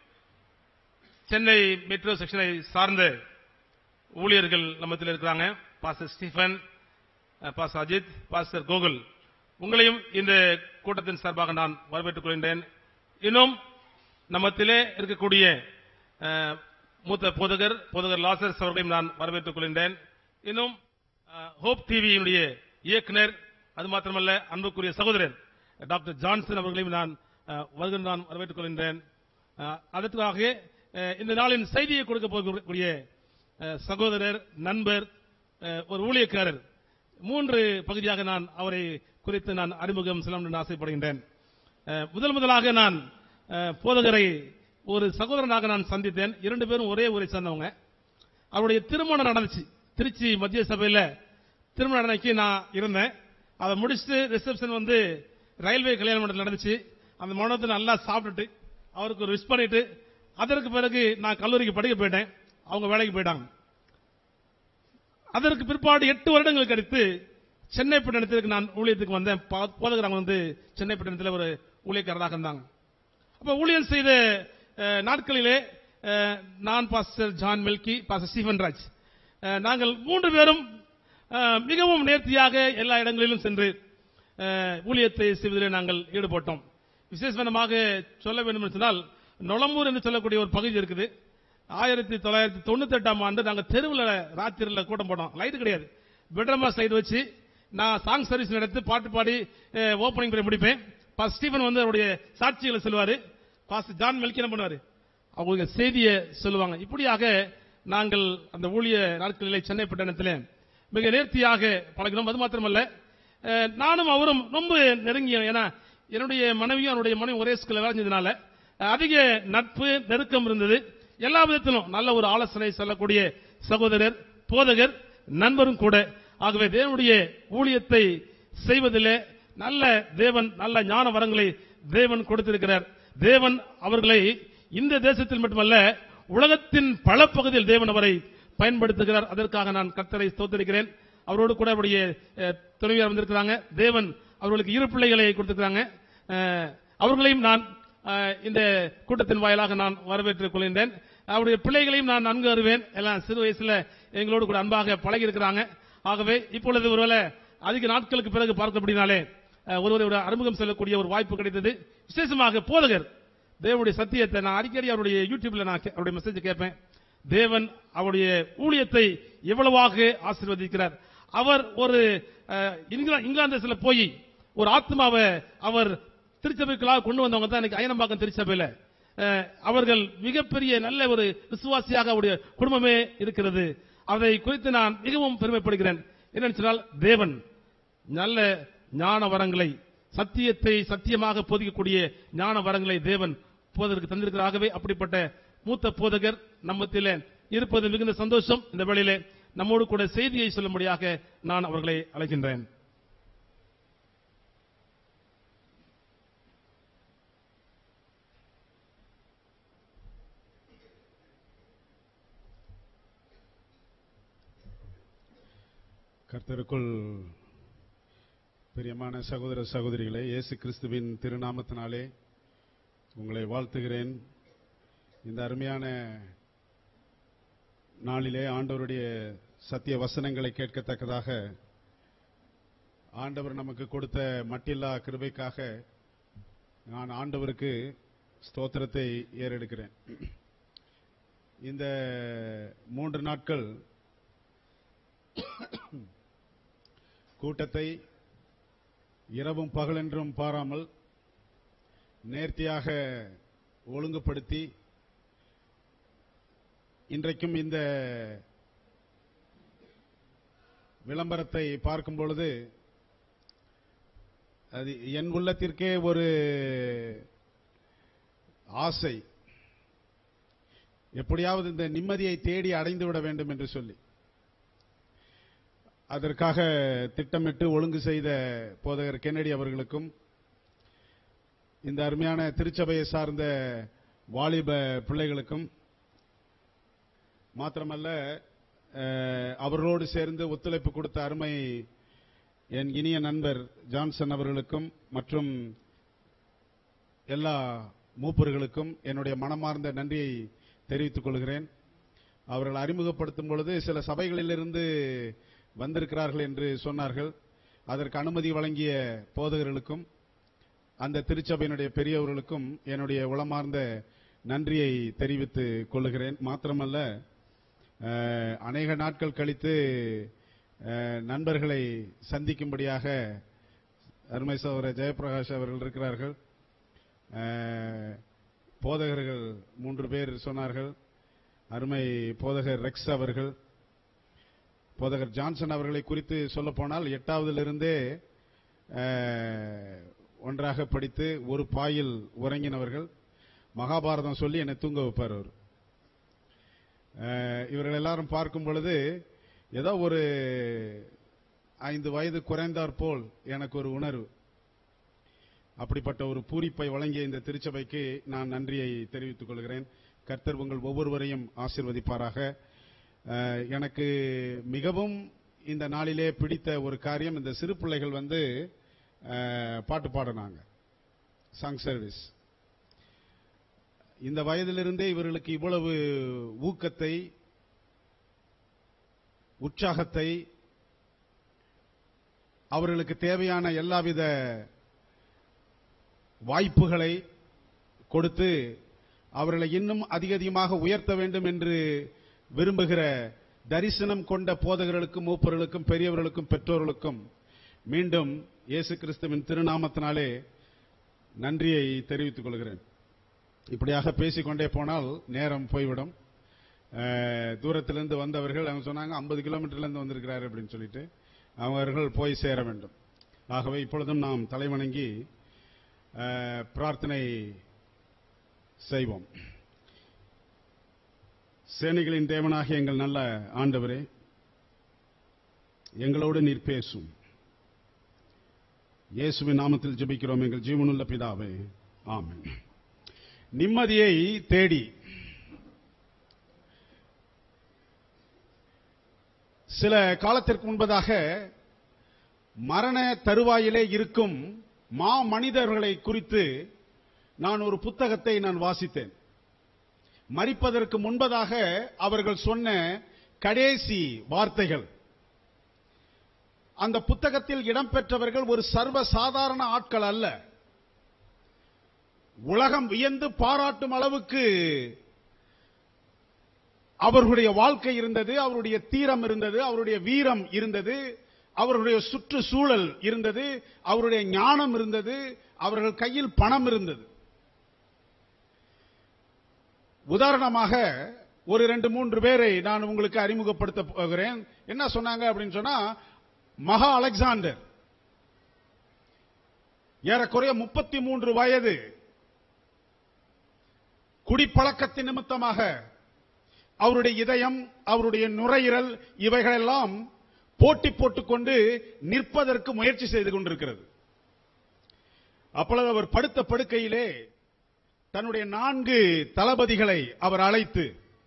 E: சென்னை மெட்ரோ செக்ஷனை சார்ந்த ஊழியர்கள் நம்மத்தில் இருக்கிறாங்க பாஸ்டர் ஸ்டீஃபன் அஹ், பாஸ்டர் அஜித் பாஸ்டர் கோகுல் உங்களையும் இந்த கூட்டத்தின் சார்பாக நான் வரவேற்றுக் கொள்கின்றேன் இன்னும் நம்மத்திலே இருக்கக்கூடிய அஹ், மூத்த போதகர் போதகர் லாசர்ஸ் அவர்களையும் நான் வரவேற்றுக் கொள்கின்றேன் இன்னும் அஹ், ஹோப் டிவியினுடைய இயக்குனர் அது மாத்திரமல்ல அன்புக்குரிய சகோதரர் டாக்டர் ஜான்சன் அவர்களையும் நான் அஹ், வருகிற நான் வரவேற்றுக் கொள்கின்றேன் அஹ், அதற்காக அஹ், இந்த நாளின் செய்தியை கொடுக்க போகக்கூடிய அஹ், சகோதரர் நண்பர் அஹ், ஒரு ஊழியக்காரர் மூன்று பகுதியாக நான் அவரை குறித்து நான் அறிமுகம் செல்ல என்று ஆசைப்படுகின்றேன் அஹ், முதல் முதலாக நான் அஹ், போதகரை ஒரு சகோதரனாக நான் சந்தித்தேன் இரண்டு பேரும் ஒரே ஊரை சேர்ந்தவங்க அவருடைய திருமணம் நடந்துச்சு திருச்சி மத்திய சபையில திருமண அன்னைக்கு நான் இருந்தேன் அதை முடிச்சுட்டு ரிசப்ஷன் வந்து ரயில்வே கல்யாண மண்டபத்தில் நடந்துச்சு அந்த மண்டபத்தை நல்லா சாப்பிட்டுட்டு அவருக்கு ஒரு விஷ் பண்ணிட்டு அதற்கு பிறகு நான் கல்லூரிக்கு படிக்க போயிட்டேன் அவங்க வேலைக்கு போயிட்டாங்க அதற்கு பிற்பாடு எட்டு வருடங்களுக்கு அடுத்து சென்னை பட்டணத்திற்கு நான் ஊழியத்துக்கு வந்தேன் பா- போதகர் வந்து சென்னை பட்டணத்தில் ஒரு ஊழியக்காரராக இருந்தாங்க அப்ப ஊழியம் செய்த அஹ், நாட்களிலே அஹ், நான் pastor John Milky pastor Stephen Raj அஹ், நாங்கள் மூன்று பேரும் அஹ், மிகவும் நேர்த்தியாக எல்லா இடங்களிலும் சென்று அஹ், ஊழியத்தை செய்வதிலே நாங்கள் ஈடுபட்டோம் விசேஷமாக சொல்ல வேண்டும் என்று சொன்னால் நொளம்பூர் என்று சொல்லக்கூடிய ஒரு பகுதி இருக்குது ஆயிரத்தி தொள்ளாயிரத்தி தொண்ணூத்தி எட்டாம் ஆண்டு நாங்கள் தெருவில் ராத்திரியில் கூட்டம் போட்டோம் லைட் கிடையாது பெட்ரமா சைடு வச்சு நான் சாங் சர்வீஸ் நடத்தி பாட்டு பாடி ஓப்பனிங் பண்ணி முடிப்பேன் பாஸ் ஸ்டீஃபன் வந்து அவருடைய சாட்சிகளை சொல்லுவாரு பாஸ் ஜான் மெல்கி என்ன பண்ணுவாரு அவங்க செய்தியை சொல்லுவாங்க இப்படியாக நாங்கள் அந்த ஊழிய நாட்களிலே சென்னை பட்டணத்தில் மிக நேர்த்தியாக பழகினோம் அது மாத்திரமல்ல அஹ், நானும் அவரும் ரொம்ப நெருங்கிய ஏன்னா என்னுடைய மனைவியும் அவருடைய மனைவி ஒரே ஸ்கூல்ல வேலை செஞ்சதுனால அஹ், அதிக நட்பு நெருக்கம் இருந்தது எல்லா விதத்திலும் நல்ல ஒரு ஆலோசனை சொல்லக்கூடிய சகோதரர் போதகர் நண்பரும் கூட ஆகவே தேவனுடைய ஊழியத்தை செய்வதிலே நல்ல தேவன் நல்ல ஞான வரங்களை தேவன் கொடுத்திருக்கிறார் தேவன் அவர்களை இந்த தேசத்தில் மட்டுமல்ல உலகத்தின் பல பகுதியில் தேவன் அவரை பயன்படுத்துகிறார் அதற்காக நான் கர்த்தரை ஸ்தோத்திரிக்கிறேன் அவரோடு கூட அவருடைய அஹ், துணைவியார் வந்திருக்கிறாங்க தேவன் அவர்களுக்கு இரு பிள்ளைகளை கொடுத்திருக்கிறாங்க அஹ், அவர்களையும் நான் அஹ், இந்த கூட்டத்தின் வாயிலாக நான் வரவேற்றுக் கொள்கின்றேன் அவருடைய பிள்ளைகளையும் நான் நன்கு அறிவேன் எல்லாம் சிறு வயசுல எங்களோடு கூட அன்பாக பழகி இருக்கிறாங்க ஆகவே இப்பொழுது ஒருவேளை அதிக நாட்களுக்கு பிறகு பார்த்தபடினாலே அஹ், ஒருவரை ஒரு அறிமுகம் செல்லக்கூடிய ஒரு வாய்ப்பு கிடைத்தது விசேஷமாக போதகர் தேவனுடைய சத்தியத்தை நான் அடிக்கடி அவருடைய யூடியூப்ல நான் கே- அவருடைய மெசேஜ் கேட்பேன் தேவன் அவருடைய ஊழியத்தை எவ்வளவாக ஆசீர்வதிக்கிறார் அவர் ஒரு அஹ், இங்கிலா- இங்கிலாந்து தேசத்துல போய் ஒரு ஆத்மாவை அவர் திருச்சபைக்குள்ளாக கொண்டு வந்தவங்க தான் இன்னைக்கு அயனம்பாக்கம் திருச்சபையில அஹ், அவர்கள் மிகப்பெரிய நல்ல ஒரு விசுவாசியாக அவருடைய குடும்பமே இருக்கிறது அதை குறித்து நான் மிகவும் பெருமைப்படுகிறேன் என்னன்னு சொன்னால் தேவன் நல்ல ஞான வரங்களை சத்தியத்தை சத்தியமாக போதிக்கக்கூடிய ஞான வரங்களை தேவன் போதற்கு தந்திருக்கிறாகவே அப்படிப்பட்ட மூத்த போதகர் நம்மத்திலே இருப்பது மிகுந்த சந்தோஷம் இந்த வேளையிலே நம்மோடு கூட செய்தியை சொல்லும்படியாக நான் அவர்களை அழைக்கின்றேன்
G: கர்த்தருக்குள் பிரியமான சகோதர சகோதரிகளே இயேசு கிறிஸ்துவின் திருநாமத்தினாலே உங்களை வாழ்த்துகிறேன் இந்த அருமையான நாளிலே ஆண்டவருடைய சத்திய வசனங்களை கேட்கத்தக்கதாக ஆண்டவர் நமக்கு கொடுத்த மட்டில்லா கிருபைக்காக நான் ஆண்டவருக்கு ஸ்தோத்திரத்தை ஏறெடுக்கிறேன் இந்த மூன்று நாட்கள் கூட்டத்தை இரவும் பகலென்றும் பாராமல் நேர்த்தியாக ஒழுங்குபடுத்தி இன்றைக்கும் இந்த விளம்பரத்தை பார்க்கும் பொழுது அது என் உள்ளத்திற்கே ஒரு ஆசை எப்படியாவது இந்த நிம்மதியை தேடி அடைந்து விட வேண்டும் என்று சொல்லி அதற்காக திட்டமிட்டு ஒழுங்கு செய்த போதகர் கென்னடி அவர்களுக்கும் இந்த அருமையான திருச்சபையை சார்ந்த வாலிப பிள்ளைகளுக்கும் மாத்திரமல்ல அஹ், அவர்களோடு சேர்ந்து ஒத்துழைப்பு கொடுத்த அருமை என் இனிய நண்பர் ஜான்சன் அவர்களுக்கும் மற்றும் எல்லா மூப்பர்களுக்கும் என்னுடைய மனமார்ந்த நன்றியை தெரிவித்துக் கொள்கிறேன் அவர்கள் அறிமுகப்படுத்தும் பொழுது சில சபைகளிலிருந்து வந்திருக்கிறார்கள் என்று சொன்னார்கள் அதற்கு அனுமதி வழங்கிய போதகர்களுக்கும் அந்த திருச்சபையினுடைய பெரியவர்களுக்கும் என்னுடைய உளமார்ந்த நன்றியை தெரிவித்துக் கொள்கிறேன் மாத்திரமல்ல அஹ், அநேக நாட்கள் கழித்து அஹ், நண்பர்களை சந்திக்கும்படியாக அருமை சகோதரர் ஜெயபிரகாஷ் அவர்கள் இருக்கிறார்கள் அஹ், போதகர்கள் மூன்று பேர் சொன்னார்கள் அருமை போதகர் ரெக்ஸ் அவர்கள் போதகர் ஜான்சன் அவர்களை குறித்து சொல்ல போனால் எட்டாவதிலிருந்தே அஹ், ஒன்றாக படித்து ஒரு பாயில் உறங்கினவர்கள் மகாபாரதம் சொல்லி என்னை தூங்க வைப்பார் அவர் அஹ், இவர்கள் எல்லாரும் பார்க்கும் பொழுது ஏதோ ஒரு ஐந்து வயது குறைந்தாற் போல் எனக்கு ஒரு உணர்வு அப்படிப்பட்ட ஒரு பூரிப்பை வழங்கிய இந்த திருச்சபைக்கு நான் நன்றியை தெரிவித்துக் கொள்கிறேன் கர்த்தர் உங்கள் ஒவ்வொருவரையும் ஆசிர்வதிப்பாராக அஹ், எனக்கு மிகவும் இந்த நாளிலே பிடித்த ஒரு காரியம் இந்த சிறு பிள்ளைகள் வந்து அஹ், பாட்டு பாடினாங்க சாங் சர்வீஸ் இந்த வயதிலிருந்தே இவர்களுக்கு இவ்வளவு ஊக்கத்தை உற்சாகத்தை அவர்களுக்கு தேவையான எல்லாவித வாய்ப்புகளை கொடுத்து அவர்களை இன்னும் அதிக அதிகமாக உயர்த்த வேண்டும் என்று விரும்புகிற தரிசனம் கொண்ட போதகர்களுக்கும் மூப்பர்களுக்கும் பெரியவர்களுக்கும் பெற்றோர்களுக்கும் மீண்டும் இயேசு கிறிஸ்துவின் திருநாமத்தினாலே நன்றியை தெரிவித்துக் கொள்கிறேன் இப்படியாக பேசிக்கொண்டே போனால் நேரம் போய்விடும் அஹ், தூரத்திலிருந்து வந்தவர்கள் அவங்க சொன்னாங்க 50 கிலோமீட்டர்ல இருந்து வந்திருக்கிறாரு அப்படின்னு சொல்லிட்டு அவர்கள் போய் சேர வேண்டும் ஆகவே இப்பொழுதும் நாம் தலைவணங்கி அஹ், பிரார்த்தனை செய்வோம் சேனைகளின் தேவனாகிய எங்கள் நல்ல ஆண்டவரே எங்களோடு நீர் பேசும் இயேசுவின் நாமத்தில் ஜெபிக்கிறோம் எங்கள் ஜீவனுள்ள பிதாவே ஆமென் நிம்மதியை தேடி சில காலத்திற்கு முன்பதாக மரண தருவாயிலே இருக்கும் மா மனிதர்களை குறித்து நான் ஒரு புத்தகத்தை நான் வாசித்தேன் மரிப்பதற்கு முன்பதாக அவர்கள் சொன்ன கடைசி வார்த்தைகள் அந்த புத்தகத்தில் இடம்பெற்றவர்கள் ஒரு சர்வ சாதாரண ஆட்கள் அல்ல உலகம் வியந்து பாராட்டும் அளவுக்கு அவர்களுடைய வாழ்க்கை இருந்தது அவருடைய தீரம் இருந்தது அவருடைய வீரம் இருந்தது அவருடைய சுற்றுச்சூழல் இருந்தது அவருடைய ஞானம் இருந்தது அவர்கள் கையில் பணம் இருந்தது உதாரணமாக ஒரு ரெண்டு மூன்று பேரை நான் உங்களுக்கு அறிமுகப்படுத்த போகிறேன் என்ன சொன்னாங்க அப்படின்னு சொன்னா மகா அலெக்சாண்டர் ஏறக்குறைய முப்பத்தி மூன்று வயது குடிப்பழக்கத்தின் நிமித்தமாக அவருடைய இதயம் அவருடைய நுரையீரல் இவைகளெல்லாம் போட்டி போட்டுக்கொண்டு நிற்பதற்கு முயற்சி செய்து கொண்டிருக்கிறது அப்பொழுது அவர் படுத்த படுக்கையிலே தன்னுடைய நான்கு தளபதிகளை அவர் அழைத்து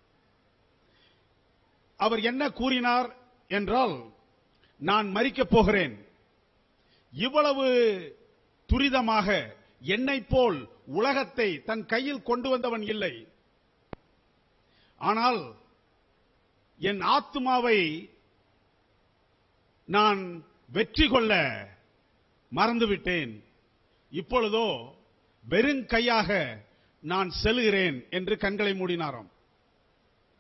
G: அவர் என்ன கூறினார் என்றால் நான் மறிக்கப் போகிறேன் இவ்வளவு துரிதமாக என்னை போல் உலகத்தை தன் கையில் கொண்டு வந்தவன் இல்லை ஆனால் என் ஆத்மாவை நான் வெற்றி கொள்ள மறந்துவிட்டேன் இப்பொழுதோ வெறும் கையாக நான் செல்கிறேன் என்று கண்களை மூடினாராம்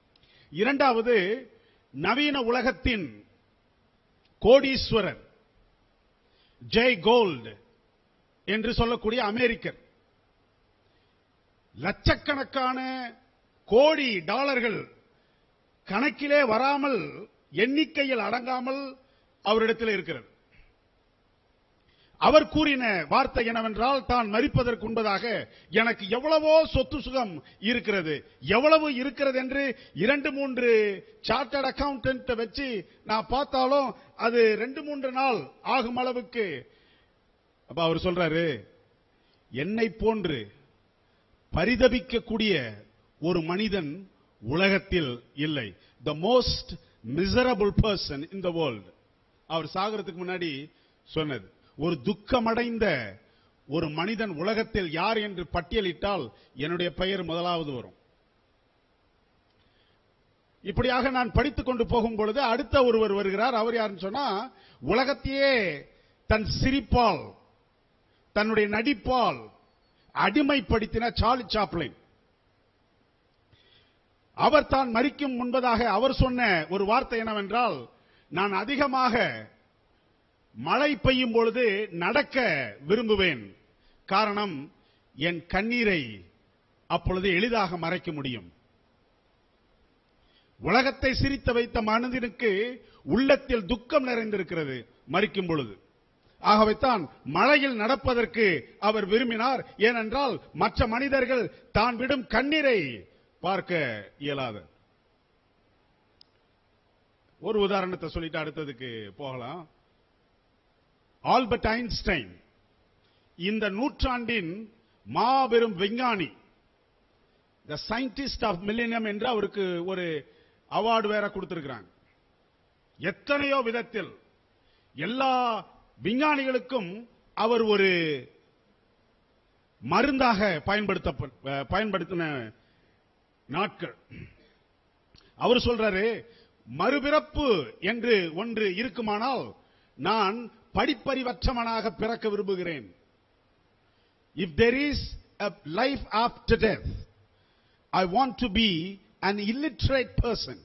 G: இரண்டாவது நவீன உலகத்தின் கோடீஸ்வரர் ஜெய் கோல்டு என்று சொல்லக்கூடிய அமெரிக்கர் லட்சக்கணக்கான கோடி டாலர்கள் கணக்கிலே வராமல் எண்ணிக்கையில் அடங்காமல் அவரிடத்தில் இருக்கிறது அவர் கூறின வார்த்தை என்னவென்றால் தான் மறிப்பதற்கு முன்பதாக எனக்கு எவ்வளவோ சொத்து சுகம் இருக்கிறது எவ்வளவு இருக்கிறது என்று இரண்டு மூன்று சார்ட்டர்ட் அக்கவுண்டன்ட் வச்சு நான் பார்த்தாலும் அது ரெண்டு மூன்று நாள் ஆகும் அளவுக்கு அப்ப அவர் சொல்றாரு என்னை போன்று பரிதபிக்கக்கூடிய ஒரு மனிதன் உலகத்தில் இல்லை the most miserable person in the world அவர் சாகரத்துக்கு முன்னாடி சொன்னது ஒரு துக்கமடைந்த ஒரு மனிதன் உலகத்தில் யார் என்று பட்டியலிட்டால் என்னுடைய பெயர் முதலாவது வரும் இப்படியாக நான் படித்துக் கொண்டு போகும் பொழுது அடுத்த ஒருவர் வருகிறார் அவர் யாருன்னு சொன்னா உலகத்தையே தன் சிரிப்பால் தன்னுடைய நடிப்பால் அடிமைப்படுத்தின சார்லி சாப்ளின் அவர் தான் மறிக்கும் முன்பதாக அவர் சொன்ன ஒரு வார்த்தை என்னவென்றால் நான் அதிகமாக மழை பெய்யும் பொழுது நடக்க விரும்புவேன் காரணம் என் கண்ணீரை அப்பொழுது எளிதாக மறைக்க முடியும் உலகத்தை சிரித்த வைத்த மனிதனுக்கு உள்ளத்தில் துக்கம் நிறைந்திருக்கிறது மறிக்கும் பொழுது ஆகவேத்தான் மழையில் நடப்பதற்கு அவர் விரும்பினார் ஏனென்றால் மற்ற மனிதர்கள் தான் விடும் கண்ணீரை பார்க்க இயலாது ஒரு உதாரணத்தை சொல்லிட்டு அடுத்ததுக்கு போகலாம் ஆல்பர்ட் ஐன்ஸ்டைன் இந்த நூற்றாண்டின் மாபெரும் விஞ்ஞானி த சயின்டிஸ்ட் ஆஃப் மில்லினியம் என்று அவருக்கு ஒரு அவார்டு வேற கொடுத்திருக்கிறாங்க எத்தனையோ விதத்தில் எல்லா விஞ்ஞானிகளுக்கும் அவர் ஒரு மருந்தாக பயன்படுத்த பயன்படுத்தின நாட்கள் அவர் சொல்றாரு மறுபிறப்பு என்று ஒன்று இருக்குமானால் நான் படிப்பறிவற்றவனாக பிறக்க விரும்புகிறேன் if there is a life after death i want to be an illiterate person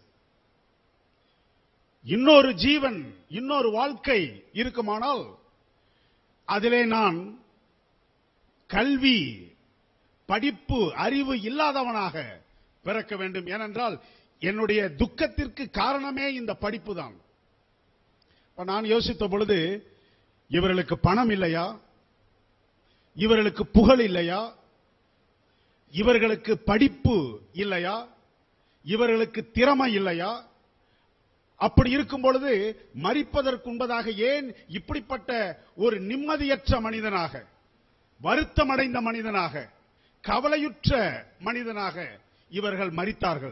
G: இன்னொரு ஜீவன் இன்னொரு வாழ்க்கை இருக்குமானால் அதிலே நான் கல்வி படிப்பு அறிவு இல்லாதவனாக பிறக்க வேண்டும் ஏனென்றால் என்னுடைய துக்கத்திற்கு காரணமே இந்த படிப்பு தான் இப்ப நான் யோசித்த பொழுது இவர்களுக்கு பணம் இல்லையா இவர்களுக்கு புகழ் இல்லையா இவர்களுக்கு படிப்பு இல்லையா இவர்களுக்கு திறமை இல்லையா அப்படி இருக்கும் பொழுது மறிப்பதற்கு முன்பதாக ஏன் இப்படிப்பட்ட ஒரு நிம்மதியற்ற மனிதனாக வருத்தமடைந்த மனிதனாக கவலையுற்ற மனிதனாக இவர்கள் மறித்தார்கள்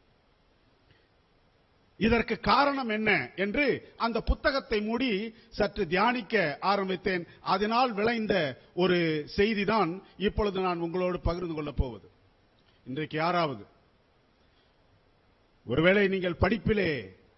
G: இதற்கு காரணம் என்ன என்று அந்த புத்தகத்தை மூடி சற்று தியானிக்க ஆரம்பித்தேன் அதனால் விளைந்த ஒரு செய்திதான் இப்பொழுது நான் உங்களோடு பகிர்ந்து கொள்ளப் போவது இன்றைக்கு யாராவது ஒருவேளை நீங்கள் படிப்பிலே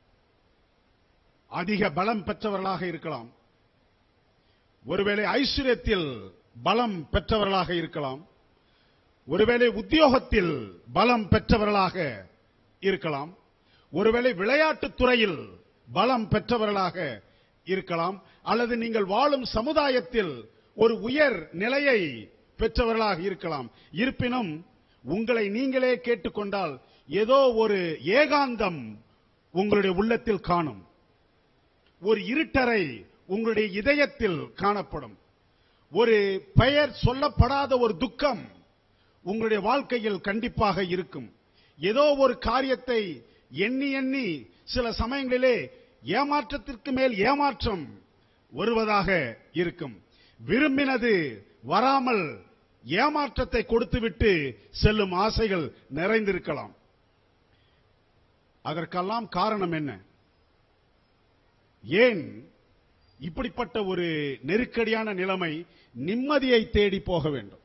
G: அதிக பலம் பெற்றவர்களாக இருக்கலாம் ஒருவேளை ஐஸ்வர்யத்தில் பலம் பெற்றவர்களாக இருக்கலாம் ஒருவேளை உத்தியோகத்தில் பலம் பெற்றவர்களாக இருக்கலாம் ஒருவேளை விளையாட்டுத் துறையில் பலம் பெற்றவர்களாக இருக்கலாம் அல்லது நீங்கள் வாழும் சமுதாயத்தில் ஒரு உயர் நிலையை பெற்றவர்களாக இருக்கலாம் இருப்பினும் உங்களை நீங்களே கேட்டுக்கொண்டால் ஏதோ ஒரு ஏகாந்தம் உங்களுடைய உள்ளத்தில் காணும் ஒரு இருட்டறை உங்களுடைய இதயத்தில் காணப்படும் ஒரு பெயர் சொல்லப்படாத ஒரு துக்கம் உங்களுடைய வாழ்க்கையில் கண்டிப்பாக இருக்கும் ஏதோ ஒரு காரியத்தை எண்ணி எண்ணி சில சமயங்களிலே ஏமாற்றத்திற்கு மேல் ஏமாற்றம் வருவதாக இருக்கும் விரும்பினது வராமல் ஏமாற்றத்தை கொடுத்துவிட்டு செல்லும் ஆசைகள் நிறைந்திருக்கலாம் அதற்கெல்லாம் காரணம் என்ன ஏன் இப்படிப்பட்ட ஒரு நெருக்கடியான நிலைமை நிம்மதியை தேடி போக வேண்டும்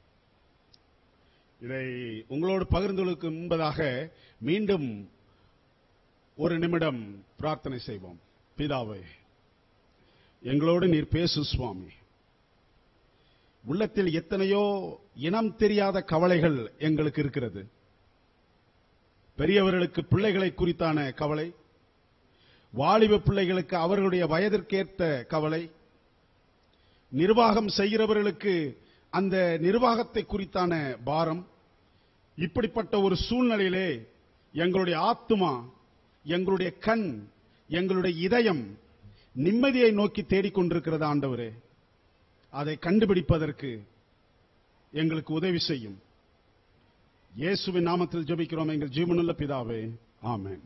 G: இதை உங்களோடு பகிர்ந்தொழுக்கு முன்பதாக மீண்டும் ஒரு நிமிடம் பிரார்த்தனை செய்வோம் பிதாவே எங்களோடு நீர் பேசு சுவாமி உள்ளத்தில் எத்தனையோ இனம் தெரியாத கவலைகள் எங்களுக்கு இருக்கிறது பெரியவர்களுக்கு பிள்ளைகளை குறித்தான கவலை வாலிப பிள்ளைகளுக்கு அவர்களுடைய வயதிற்கேற்ற கவலை நிர்வாகம் செய்கிறவர்களுக்கு அந்த நிர்வாகத்தை குறித்தான பாரம் இப்படிப்பட்ட ஒரு சூழ்நிலையிலே எங்களுடைய ஆத்துமா எங்களுடைய கண் எங்களுடைய இதயம் நிம்மதியை நோக்கி தேடிக்கொண்டிருக்கிறது ஆண்டவரே அதை கண்டுபிடிப்பதற்கு எங்களுக்கு உதவி செய்யும் இயேசுவின் நாமத்தில் ஜெபிக்கிறோம் எங்கள் ஜீவனுள்ள பிதாவே ஆமென்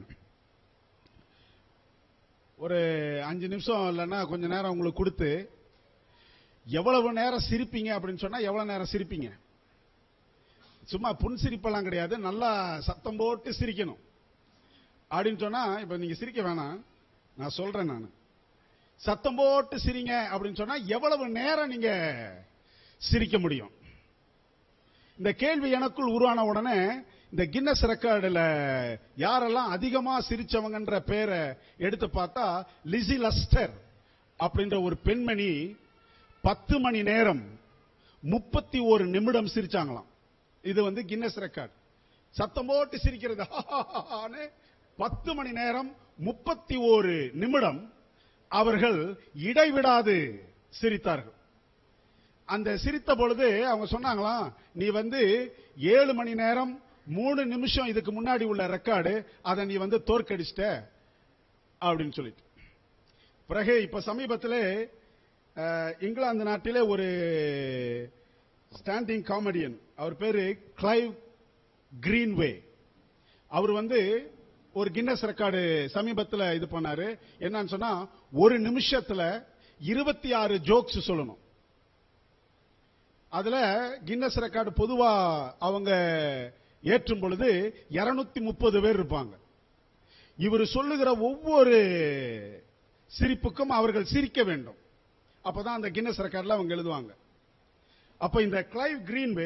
G: ஒரு அஞ்சு நிமிஷம் இல்லைன்னா கொஞ்ச நேரம் உங்களுக்கு கொடுத்து எவ்வளவு நேரம் சிரிப்பீங்க அப்படின்னு சொன்னா எவ்வளவு நேரம் சிரிப்பீங்க சும்மா புன் சிரிப்பெல்லாம் கிடையாது நல்லா சத்தம் போட்டு சிரிக்கணும் அப்படின்னு சொன்னா இப்ப நீங்க சிரிக்க வேணாம் நான் சொல்றேன் நான் சத்தம் போட்டு சிரிங்க அப்படின்னு சொன்னா எவ்வளவு நேரம் நீங்க சிரிக்க முடியும் இந்த கேள்வி எனக்குள் உருவான உடனே இந்த கின்னஸ் ரெக்கார்டுல யாரெல்லாம் அதிகமா சிரிச்சவங்கன்ற பேரை எடுத்து பார்த்தா லிசி லஸ்டர் அப்படின்ற ஒரு பெண்மணி பத்து மணி நேரம் முப்பத்தி ஒரு நிமிடம் சிரிச்சாங்களாம் இது வந்து கின்னஸ் ரெக்கார்ட் சத்தம் போட்டு சிரிக்கிறது ஆன்னு பத்து மணி நேரம் முப்பத்தி ஒரு நிமிடம் அவர்கள் இடைவிடாது சிரித்தார்கள் அந்த சிரித்த பொழுது அவங்க சொன்னாங்களாம் நீ வந்து ஏழு மணி நேரம் மூணு நிமிஷம் இதுக்கு முன்னாடி உள்ள ரெக்கார்டு அதை நீ வந்து தோற்கடிச்சிட்ட அப்படின்னு சொல்லிட்டு பிறகு இப்ப சமீபத்தில் அஹ், இங்கிலாந்து நாட்டிலே ஒரு ஸ்டாண்டிங் காமெடியன் அவர் பேரு கிளைவ் கிரீன்வே அவர் வந்து ஒரு கின்னஸ் ரெக்கார்டு சமீபத்தில் இது பண்ணாரு என்னன்னு சொன்னா ஒரு நிமிஷத்துல இருபத்தி ஆறு ஜோக்ஸ் சொல்லணும் அதுல கின்னஸ் ரெக்கார்டு பொதுவா அவங்க ஏற்றும் பொழுது 230 முப்பது பேர் இருப்பாங்க இவர் சொல்லுகிற ஒவ்வொரு சிரிப்புக்கும் அவர்கள் சிரிக்க வேண்டும் அப்பதான் அந்த கின்னஸ் ரெக்கார்ட்ல அவங்க எழுதுவாங்க அப்ப இந்த கிளைவ் கிரீன்வே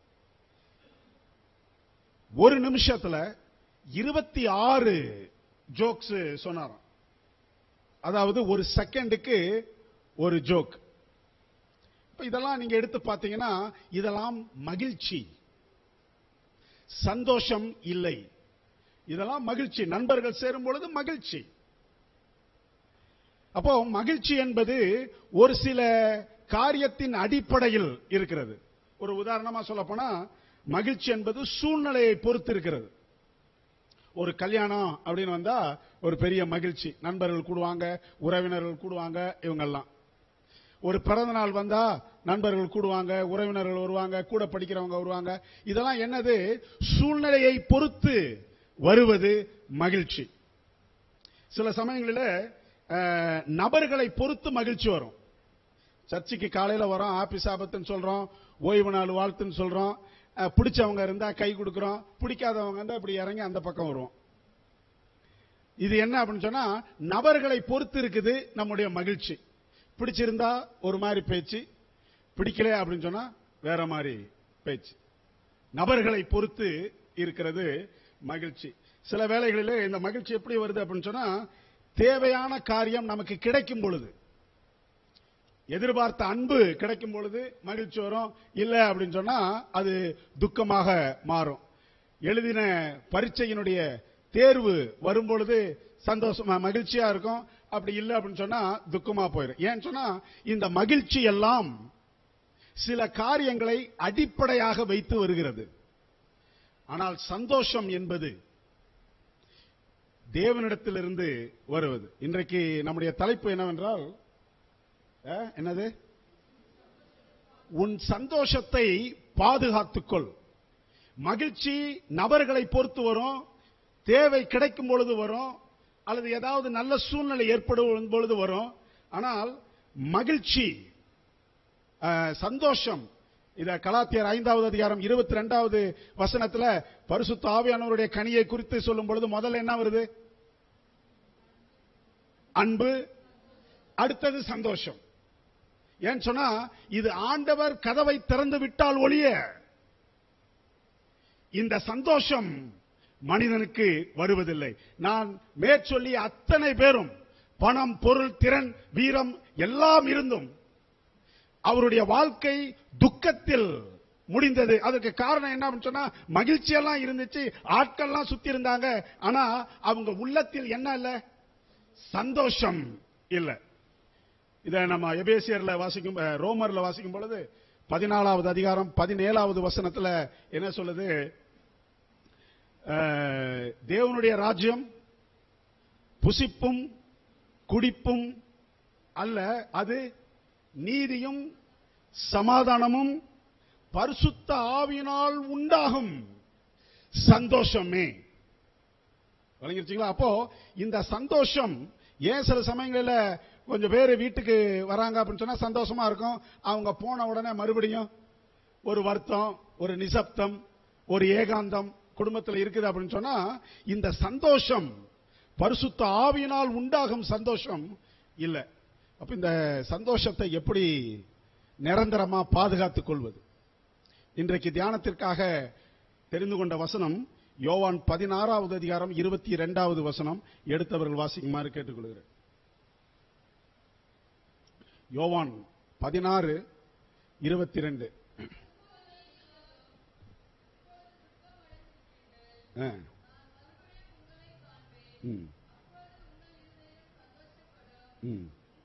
G: ஒரு நிமிஷத்துல இருபத்தி ஆறு ஜோக்ஸ் சொன்னாராம் அதாவது ஒரு செகண்டுக்கு ஒரு ஜோக் இப்ப இதெல்லாம் நீங்க எடுத்து பார்த்தீங்கன்னா இதெல்லாம் மகிழ்ச்சி சந்தோஷம் இல்லை இதெல்லாம் மகிழ்ச்சி நண்பர்கள் சேரும் பொழுது மகிழ்ச்சி அப்போ மகிழ்ச்சி என்பது ஒரு சில காரியத்தின் அடிப்படையில் இருக்கிறது ஒரு உதாரணமா சொல்ல போனா மகிழ்ச்சி என்பது சூழ்நிலையை பொறுத்து இருக்கிறது ஒரு கல்யாணம் அப்படின்னு வந்தா ஒரு பெரிய மகிழ்ச்சி நண்பர்கள் கூடுவாங்க உறவினர்கள் கூடுவாங்க இவங்கெல்லாம் ஒரு பிறந்த நாள் வந்தா நண்பர்கள் கூடுவாங்க உறவினர்கள் வருவாங்க கூட படிக்கிறவங்க வருவாங்க இதெல்லாம் என்னது சூழ்நிலையை பொறுத்து வருவது மகிழ்ச்சி சில சமயங்களில் அஹ், நபர்களை பொறுத்து மகிழ்ச்சி வரும் சர்ச்சுக்கு காலையில வரோம் ஆபீஸ் ஆபத்துன்னு சொல்றோம் ஓய்வு நாள் வாழ்த்துன்னு சொல்றோம் அஹ், பிடிச்சவங்க இருந்தா கை கொடுக்கிறோம் பிடிக்காதவங்க இருந்தா இப்படி இறங்கி அந்த பக்கம் வருவோம் இது என்ன அப்படின்னு சொன்னா நபர்களை பொறுத்து இருக்குது நம்முடைய மகிழ்ச்சி பிடிச்சிருந்தா ஒரு மாதிரி பேச்சு பிடிக்கல அப்படின்னு சொன்னா வேற மாதிரி பேச்சு நபர்களை பொறுத்து இருக்கிறது மகிழ்ச்சி சில வேளைகளிலே இந்த மகிழ்ச்சி எப்படி வருது அப்படின்னு சொன்னா தேவையான காரியம் நமக்கு கிடைக்கும் பொழுது எதிர்பார்த்த அன்பு கிடைக்கும் பொழுது மகிழ்ச்சி வரும் இல்ல அப்படின்னு சொன்னா அது துக்கமாக மாறும் எழுதின பரீட்சையினுடைய தேர்வு வரும் பொழுது சந்தோஷமா மகிழ்ச்சியா இருக்கும் அப்படி இல்லை அப்படின்னு சொன்னா துக்கமா போயிடும் ஏன்னு சொன்னா இந்த மகிழ்ச்சி எல்லாம் சில காரியங்களை அடிப்படையாக வைத்து வருகிறது ஆனால் சந்தோஷம் என்பது தேவனிடத்திலிருந்து வருவது இன்றைக்கு நம்முடைய தலைப்பு என்னவென்றால் அஹ், என்னது உன் சந்தோஷத்தை பாதுகாத்துக்கொள் மகிழ்ச்சி நபர்களை பொறுத்து வரும் தேவை கிடைக்கும் பொழுது வரும் அல்லது ஏதாவது நல்ல சூழ்நிலை ஏற்படும் பொழுது வரும் ஆனால் மகிழ்ச்சி அஹ், சந்தோஷம் இத கலாத்தியர் ஐந்தாவது அதிகாரம் இருபத்தி ரெண்டாவது வசனத்துல பரிசுத்த ஆவியானவருடைய கனியை குறித்து சொல்லும் பொழுது முதல்ல என்ன வருது அன்பு அடுத்தது சந்தோஷம் ஏன்னு சொன்னா இது ஆண்டவர் கதவை திறந்து விட்டால் ஒழிய இந்த சந்தோஷம் மனிதனுக்கு வருவதில்லை நான் மேற்சொல்லி அத்தனை பேரும் பணம் பொருள் திறன் வீரம் எல்லாம் இருந்தும் அவருடைய வாழ்க்கை துக்கத்தில் முடிந்தது அதற்கு காரணம் என்ன அப்படின்னு சொன்னா மகிழ்ச்சியெல்லாம் இருந்துச்சு ஆட்கள்லாம் சுத்தி இருந்தாங்க ஆனா அவங்க உள்ளத்தில் என்ன இல்ல சந்தோஷம் இல்ல இத நம்ம எபேசியர்ல வாசிக்கும் அஹ், ரோமர்ல வாசிக்கும் பொழுது பதினாலாவது அதிகாரம் பதினேழாவது வசனத்துல என்ன சொல்லுது அஹ், தேவனுடைய ராஜ்யம் புசிப்பும் குடிப்பும் அல்ல அது நீதியும் சமாதானமும் பரிசுத்த ஆவியினால் உண்டாகும் சந்தோஷமே வழங்கிருச்சீங்களா அப்போ இந்த சந்தோஷம் ஏன் சில சமயங்களில் கொஞ்சம் பேர் வீட்டுக்கு வராங்க அப்படின்னு சொன்னா சந்தோஷமா இருக்கும் அவங்க போன உடனே மறுபடியும் ஒரு வருத்தம் ஒரு நிசப்தம் ஒரு ஏகாந்தம் குடும்பத்தில் இருக்குது அப்படின்னு சொன்னா இந்த சந்தோஷம் பரிசுத்த ஆவியினால் உண்டாகும் சந்தோஷம் இல்லை அப்ப இந்த சந்தோஷத்தை எப்படி நிரந்தரமா பாதுகாத்துக் கொள்வது இன்றைக்கு தியானத்திற்காக தெரிந்து கொண்ட வசனம் யோவான் பதினாறாவது அதிகாரம் இருபத்தி இரண்டாவது வசனம் எடுத்தவர்கள் வாசிக்குமாறு கேட்டுக்கொள்கிறேன் யோவான் பதினாறு இருபத்தி ரெண்டு ம் ம்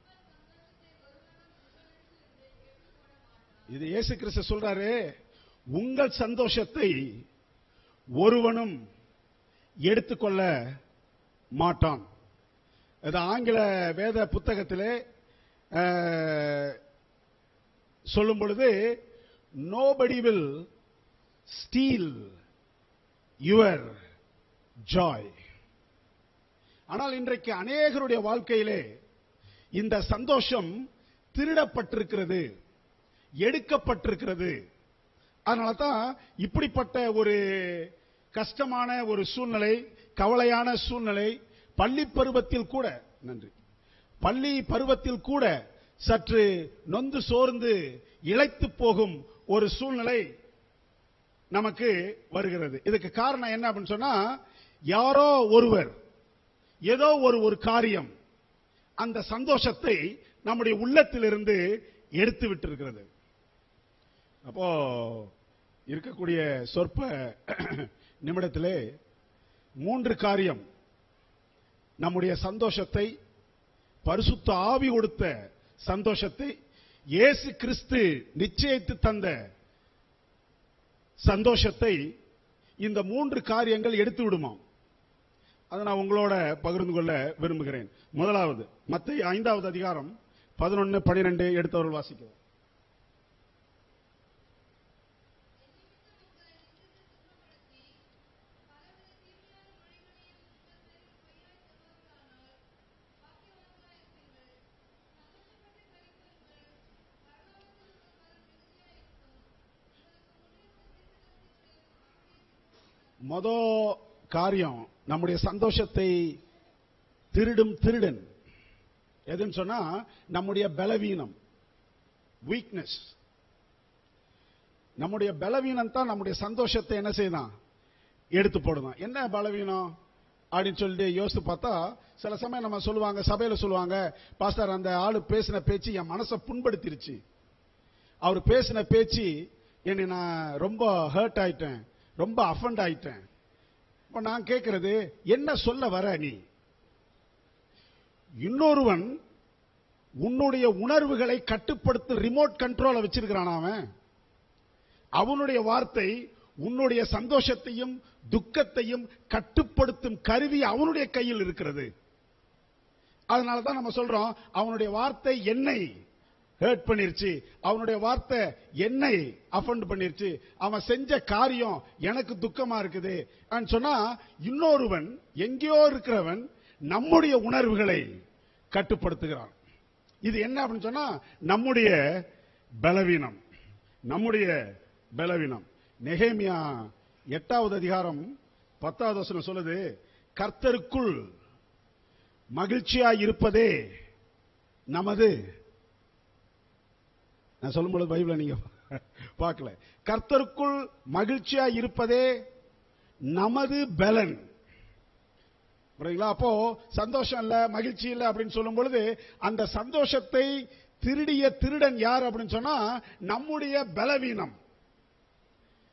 G: இது இயேசு கிறிஸ்து சொல்றாரு உங்கள் சந்தோஷத்தை ஒருவனும் எடுத்துக்கொள்ள மாட்டான் அது ஆங்கில வேத புத்தகத்திலே அஹ், சொல்லும் பொழுது nobody will steal your joy ஆனால் இன்றைக்கு அநேகருடைய வாழ்க்கையிலே இந்த சந்தோஷம் திருடப்பட்டிருக்கிறது எடுக்கப்பட்டிருக்கிறது அதனால தான் இப்படிப்பட்ட ஒரு கஷ்டமான ஒரு சூழ்நிலை கவலையான சூழ்நிலை பள்ளி பருவத்தில் கூட நன்றி பள்ளி பருவத்தில் கூட சற்று நொந்து சோர்ந்து இழைத்து போகும் ஒரு சூழ்நிலை நமக்கு வருகிறது இதுக்கு காரணம் என்ன அப்படின்னு சொன்னா யாரோ ஒருவர் ஏதோ ஒரு ஒரு காரியம் அந்த சந்தோஷத்தை நம்முடைய உள்ளத்திலிருந்து எடுத்து விட்டிருக்கிறது அப்போ இருக்கக்கூடிய சொற்ப நிமிடத்திலே மூன்று காரியம் நம்முடைய சந்தோஷத்தை பரிசுத்த ஆவி கொடுத்த சந்தோஷத்தை இயேசு கிறிஸ்து நிச்சயித்து தந்த சந்தோஷத்தை இந்த மூன்று காரியங்கள் எடுத்து விடுமாம் அதை நான் உங்களோட பகிர்ந்து கொள்ள விரும்புகிறேன் முதலாவது மத்திய ஐந்தாவது அதிகாரம் பதினொன்னு பனிரெண்டு எடுத்தவர்கள் வாசிக்கிறோம் மொத காரியம் நம்முடைய சந்தோஷத்தை திருடும் திருடன் எதுன்னு சொன்னா நம்முடைய பலவீனம் வீக்னஸ் நம்முடைய பலவீனம் தான் நம்முடைய சந்தோஷத்தை என்ன செய்தான் எடுத்து போடுதான் என்ன பலவீனம் அப்படின்னு சொல்லிட்டு யோசித்து பார்த்தா சில சமயம் நம்ம சொல்லுவாங்க சபையில சொல்லுவாங்க பாஸ்டர் அந்த ஆளு பேசின பேச்சு என் மனசை புண்படுத்திருச்சு அவர் பேசின பேச்சு என்னை நான் ரொம்ப ஹர்ட் ஆயிட்டேன் ரொம்ப அஃபண்ட் ஆயிட்டேன் இப்ப நான் கேட்கிறது என்ன சொல்ல வர நீ இன்னொருவன் உன்னுடைய உணர்வுகளை கட்டுப்படுத்தும் ரிமோட் கண்ட்ரோலை வச்சிருக்கிறான் அவன் அவனுடைய வார்த்தை உன்னுடைய சந்தோஷத்தையும் துக்கத்தையும் கட்டுப்படுத்தும் கருவி அவனுடைய கையில் இருக்கிறது அதனால தான் நம்ம சொல்றோம் அவனுடைய வார்த்தை என்னை ஹர்ட் பண்ணிருச்சு அவனுடைய வார்த்தை என்னை அஃபண்ட் பண்ணிருச்சு அவன் செஞ்ச காரியம் எனக்கு துக்கமா இருக்குது அப்படின்னு சொன்னா இன்னொருவன் எங்கேயோ இருக்கிறவன் நம்முடைய உணர்வுகளை கட்டுப்படுத்துகிறான் இது என்ன அப்படின்னு சொன்னா நம்முடைய பலவீனம் நம்முடைய பலவீனம் நெகேமியா எட்டாவது அதிகாரம் பத்தாவது வசனம் சொல்லுது கர்த்தருக்குள் மகிழ்ச்சியா இருப்பதே நமது நான் சொல்லும்போது பைபிளை நீங்க பார்க்கல கர்த்தருக்குள் மகிழ்ச்சியா இருப்பதே நமது பலன் புரியுங்களா அப்போ சந்தோஷம் இல்ல மகிழ்ச்சி இல்ல அப்படின்னு சொல்லும் பொழுது அந்த சந்தோஷத்தை திருடிய திருடன் யார் அப்படின்னு சொன்னா நம்முடைய பலவீனம்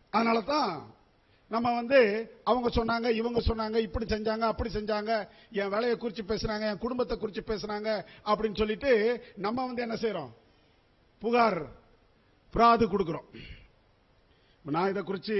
G: அதனால தான் நம்ம வந்து அவங்க சொன்னாங்க இவங்க சொன்னாங்க இப்படி செஞ்சாங்க அப்படி செஞ்சாங்க என் வேலையை குறித்து பேசுனாங்க என் குடும்பத்தை குறித்து பேசுனாங்க அப்படின்னு சொல்லிட்டு நம்ம வந்து என்ன செய்றோம் புகார் பிராது கொடுக்கிறோம் நான் இதை குறித்து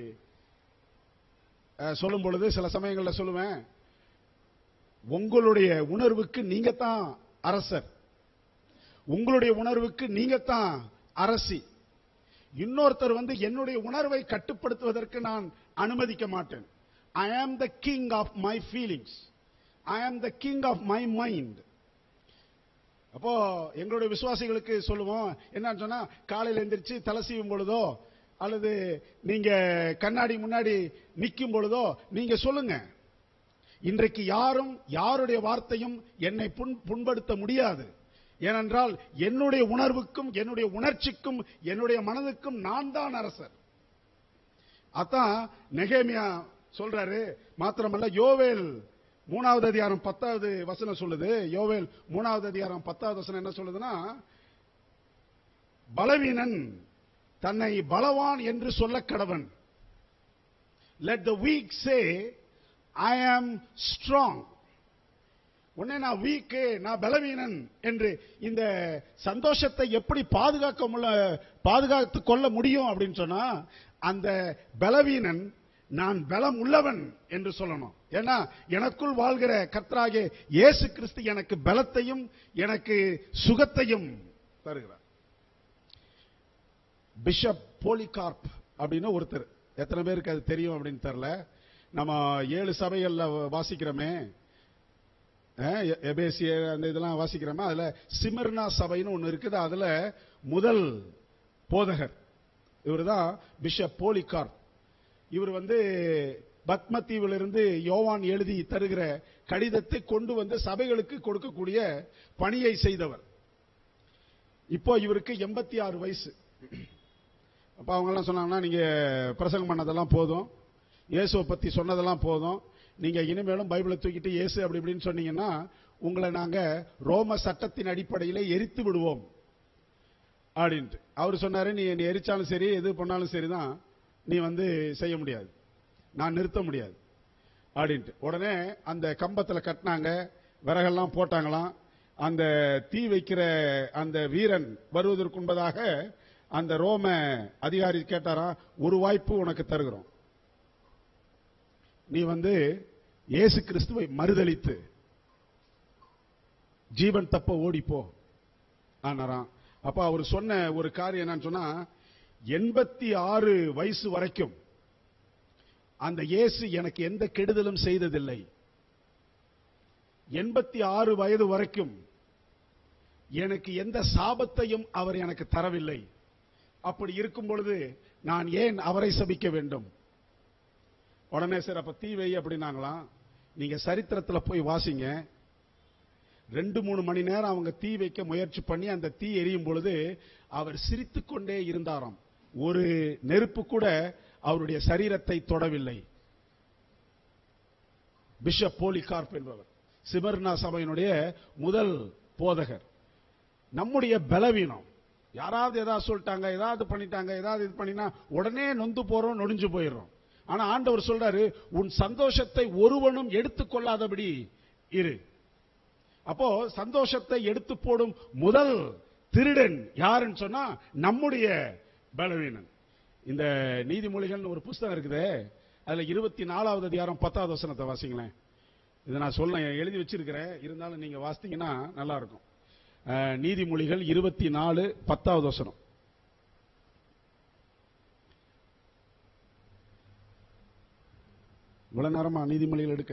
G: அஹ், சொல்லும் பொழுது சில சமயங்களில் சொல்லுவேன் உங்களுடைய உணர்வுக்கு நீங்க தான் அரசர் உங்களுடைய உணர்வுக்கு நீங்க தான் அரசி இன்னொருத்தர் வந்து என்னுடைய உணர்வை கட்டுப்படுத்துவதற்கு நான் அனுமதிக்க மாட்டேன் I am the king of my feelings I am the king of my mind அப்போ எங்களுடைய விசுவாசிகளுக்கு சொல்லுவோம் என்னன்னு சொன்னா காலையில எந்திரிச்சு தலை சீவும் பொழுதோ அல்லது நீங்க கண்ணாடி முன்னாடி நிற்கும் பொழுதோ நீங்க சொல்லுங்க இன்றைக்கு யாரும் யாருடைய வார்த்தையும் என்னை புண்- புண்படுத்த முடியாது ஏனென்றால் என்னுடைய உணர்வுக்கும் என்னுடைய உணர்ச்சிக்கும் என்னுடைய மனதுக்கும் நான் தான் அரசர் அதான் நெகேமியா சொல்றாரு மாத்திரமல்ல யோவேல் மூணாவது அதிகாரம் பத்தாவது வசனம் சொல்லுது யோவேல் மூணாவது அதிகாரம் பத்தாவது வசனம் என்ன சொல்லுதுன்னா பலவீனன் தன்னை பலவான் என்று சொல்ல கடவன் லெட் த வீக் சே ஐ ஆம் ஸ்ட்ராங் உடனே நான் வீக்கு நான் பலவீனன் என்று இந்த சந்தோஷத்தை எப்படி பாதுகாக்க முல்ல பாதுகாத்து கொள்ள முடியும் அப்படின்னு சொன்னா அந்த பலவீனன் நான் பலம் உள்ளவன் என்று சொல்லணும் ஏன்னா எனக்குள் வாழ்கிற கர்த்தராகிய இயேசு கிறிஸ்து எனக்கு பலத்தையும் எனக்கு சுகத்தையும் தருகிறார் பிஷப் போலிகார்ப் அப்படின்னு ஒருத்தர் எத்தனை பேருக்கு அது தெரியும் அப்படின்னு தெரியல நம்ம ஏழு சபைகள்ல வாசிக்கிறோமே அஹ், எ- எபேசிய அந்த இதெல்லாம் வாசிக்கிறோமா அதுல சிமர்னா சபைன்னு ஒன்னு இருக்குது அதுல முதல் போதகர் இவர்தான் பிஷப் போலிகார் இவர் வந்து பத்மத்தீவிலிருந்து யோவான் எழுதி தருகிற கடிதத்தை கொண்டு வந்து சபைகளுக்கு கொடுக்கக்கூடிய பணியை செய்தவர் இப்போ இவருக்கு எண்பத்தி ஆறு வயசு அப்ப அவங்க எல்லாம் சொன்னாங்கன்னா நீங்க பிரசங்கம் பண்ணதெல்லாம் போதும் இயேசுவை பத்தி சொன்னதெல்லாம் போதும் நீங்க இனிமேலும் பைபிளை தூக்கிட்டு இயேசு அப்படி இப்படின்னு சொன்னீங்கன்னா உங்களை நாங்க ரோம சட்டத்தின் அடிப்படையிலே எரித்து விடுவோம் அப்படின்ட்டு அவர் சொன்னாரு நீ நீ எரிச்சாலும் சரி எது பண்ணாலும் சரிதான் நீ வந்து செய்ய முடியாது நான் நிறுத்த முடியாது அப்படின்ட்டு உடனே அந்த கம்பத்துல கட்டினாங்க விறகெல்லாம் போட்டாங்களாம் அந்த தீ வைக்கிற அந்த வீரன் வருவதற்கு முன்பதாக அந்த ரோம அதிகாரி கேட்டாராம் ஒரு வாய்ப்பு உனக்கு தருகிறோம் நீ வந்து இயேசு கிறிஸ்துவை மறுதலித்து ஜீவன் தப்ப ஓடிப்போ ஆனாராம் அப்ப அவர் சொன்ன ஒரு காரியம் என்னன்னு சொன்னா எண்பத்தி ஆறு வயசு வரைக்கும் அந்த இயேசு எனக்கு எந்த கெடுதலும் செய்ததில்லை எண்பத்தி ஆறு வயது வரைக்கும் எனக்கு எந்த சாபத்தையும் அவர் எனக்கு தரவில்லை அப்படி இருக்கும் பொழுது நான் ஏன் அவரை சபிக்க வேண்டும் உடனே சார் அப்ப தீ வை அப்படின்னாங்களாம் நீங்க சரித்திரத்துல போய் வாசிங்க ரெண்டு மூணு மணி நேரம் அவங்க தீ வைக்க முயற்சி பண்ணி அந்த தீ எரியும் பொழுது அவர் சிரித்துக் கொண்டே இருந்தாராம் ஒரு நெருப்பு கூட அவருடைய சரீரத்தை தொடவில்லை பிஷப் போலிகார்ப் என்பவர் சிமர்னா சபையினுடைய முதல் போதகர் நம்முடைய பலவீனம் யாராவது ஏதாவது சொல்லிட்டாங்க ஏதாவது பண்ணிட்டாங்க ஏதாவது இது பண்ணினா உடனே நொந்து போறோம் நொடிஞ்சு போயிடுறோம் ஆனா ஆண்டவர் சொல்றாரு உன் சந்தோஷத்தை ஒருவனும் எடுத்துக்கொள்ளாதபடி இரு அப்போ சந்தோஷத்தை எடுத்து போடும் முதல் திருடன் யாருன்னு சொன்னா நம்முடைய பலவீனன் இந்த நீதிமொழிகள் ஒரு புஸ்தகம் இருக்குதே அதுல இருபத்தி நாலாவது அதிகாரம் பத்தாவது வசனத்தை வாசிங்களேன் இதை நான் சொல்ல எழுதி வச்சிருக்கிறேன் இருந்தாலும் நீங்க வாசித்தீங்கன்னா நல்லா இருக்கும் அஹ், நீதிமொழிகள் இருபத்தி நாலு பத்தாவது வசனம் இவ்வளவு நேரமா நீதிமொழிகள் எடுக்க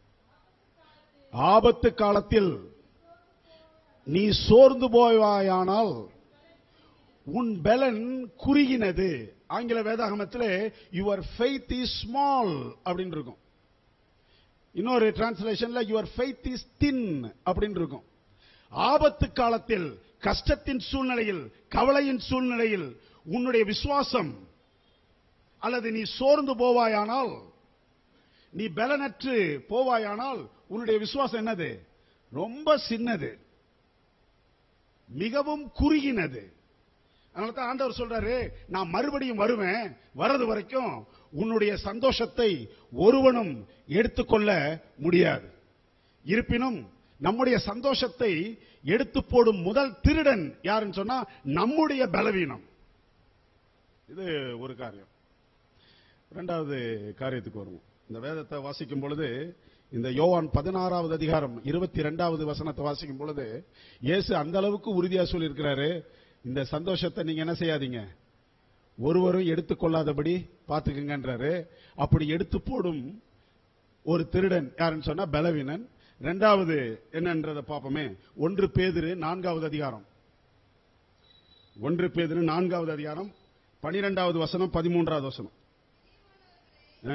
G: ஆபத்து காலத்தில் நீ சோர்ந்து போவாயானால் உன் பலன் குறுகினது ஆங்கில வேதாகமத்தில் யுவர் ஃபெய்த் இஸ் ஸ்மால் அப்படின்னு இருக்கும் இன்னொரு டிரான்ஸ்லேஷன்ல யுவர் ஃபெய்த் இஸ் தின் அப்படின்னு இருக்கும் ஆபத்து காலத்தில் கஷ்டத்தின் சூழ்நிலையில் கவலையின் சூழ்நிலையில் உன்னுடைய விசுவாசம் அல்லது நீ சோர்ந்து போவாயானால் நீ பலனற்று போவாயானால் உன்னுடைய விசுவாசம் என்னது ரொம்ப சின்னது மிகவும் குறுகினது அதனால தான் ஆண்டவர் சொல்றாரு நான் மறுபடியும் வருவேன் வரது வரைக்கும் உன்னுடைய சந்தோஷத்தை ஒருவனும் எடுத்துக்கொள்ள முடியாது இருப்பினும் நம்முடைய சந்தோஷத்தை எடுத்து போடும் முதல் திருடன் யாருன்னு சொன்னா நம்முடைய பலவீனம் இது ஒரு காரியம் இரண்டாவது காரியத்துக்கு வருவோம் இந்த வேதத்தை வாசிக்கும் பொழுது இந்த யோவான் பதினாறாவது அதிகாரம் இருபத்தி இரண்டாவது வசனத்தை வாசிக்கும் பொழுது இயேசு அந்த அளவுக்கு உறுதியா சொல்லியிருக்கிறாரு இந்த சந்தோஷத்தை நீங்க என்ன செய்யாதீங்க ஒருவரும் எடுத்துக்கொள்ளாதபடி பாத்துக்குங்கன்றாரு அப்படி எடுத்து போடும் ஒரு திருடன் யாருன்னு சொன்னா பலவீனன் ரெண்டாவது என்னன்றதை பார்ப்போமே ஒன்று பேதிரு நான்காவது அதிகாரம் ஒன்று பேதிரு நான்காவது அதிகாரம் பனிரெண்டாவது வசனம் பதிமூன்றாவது வசனம் ஆ.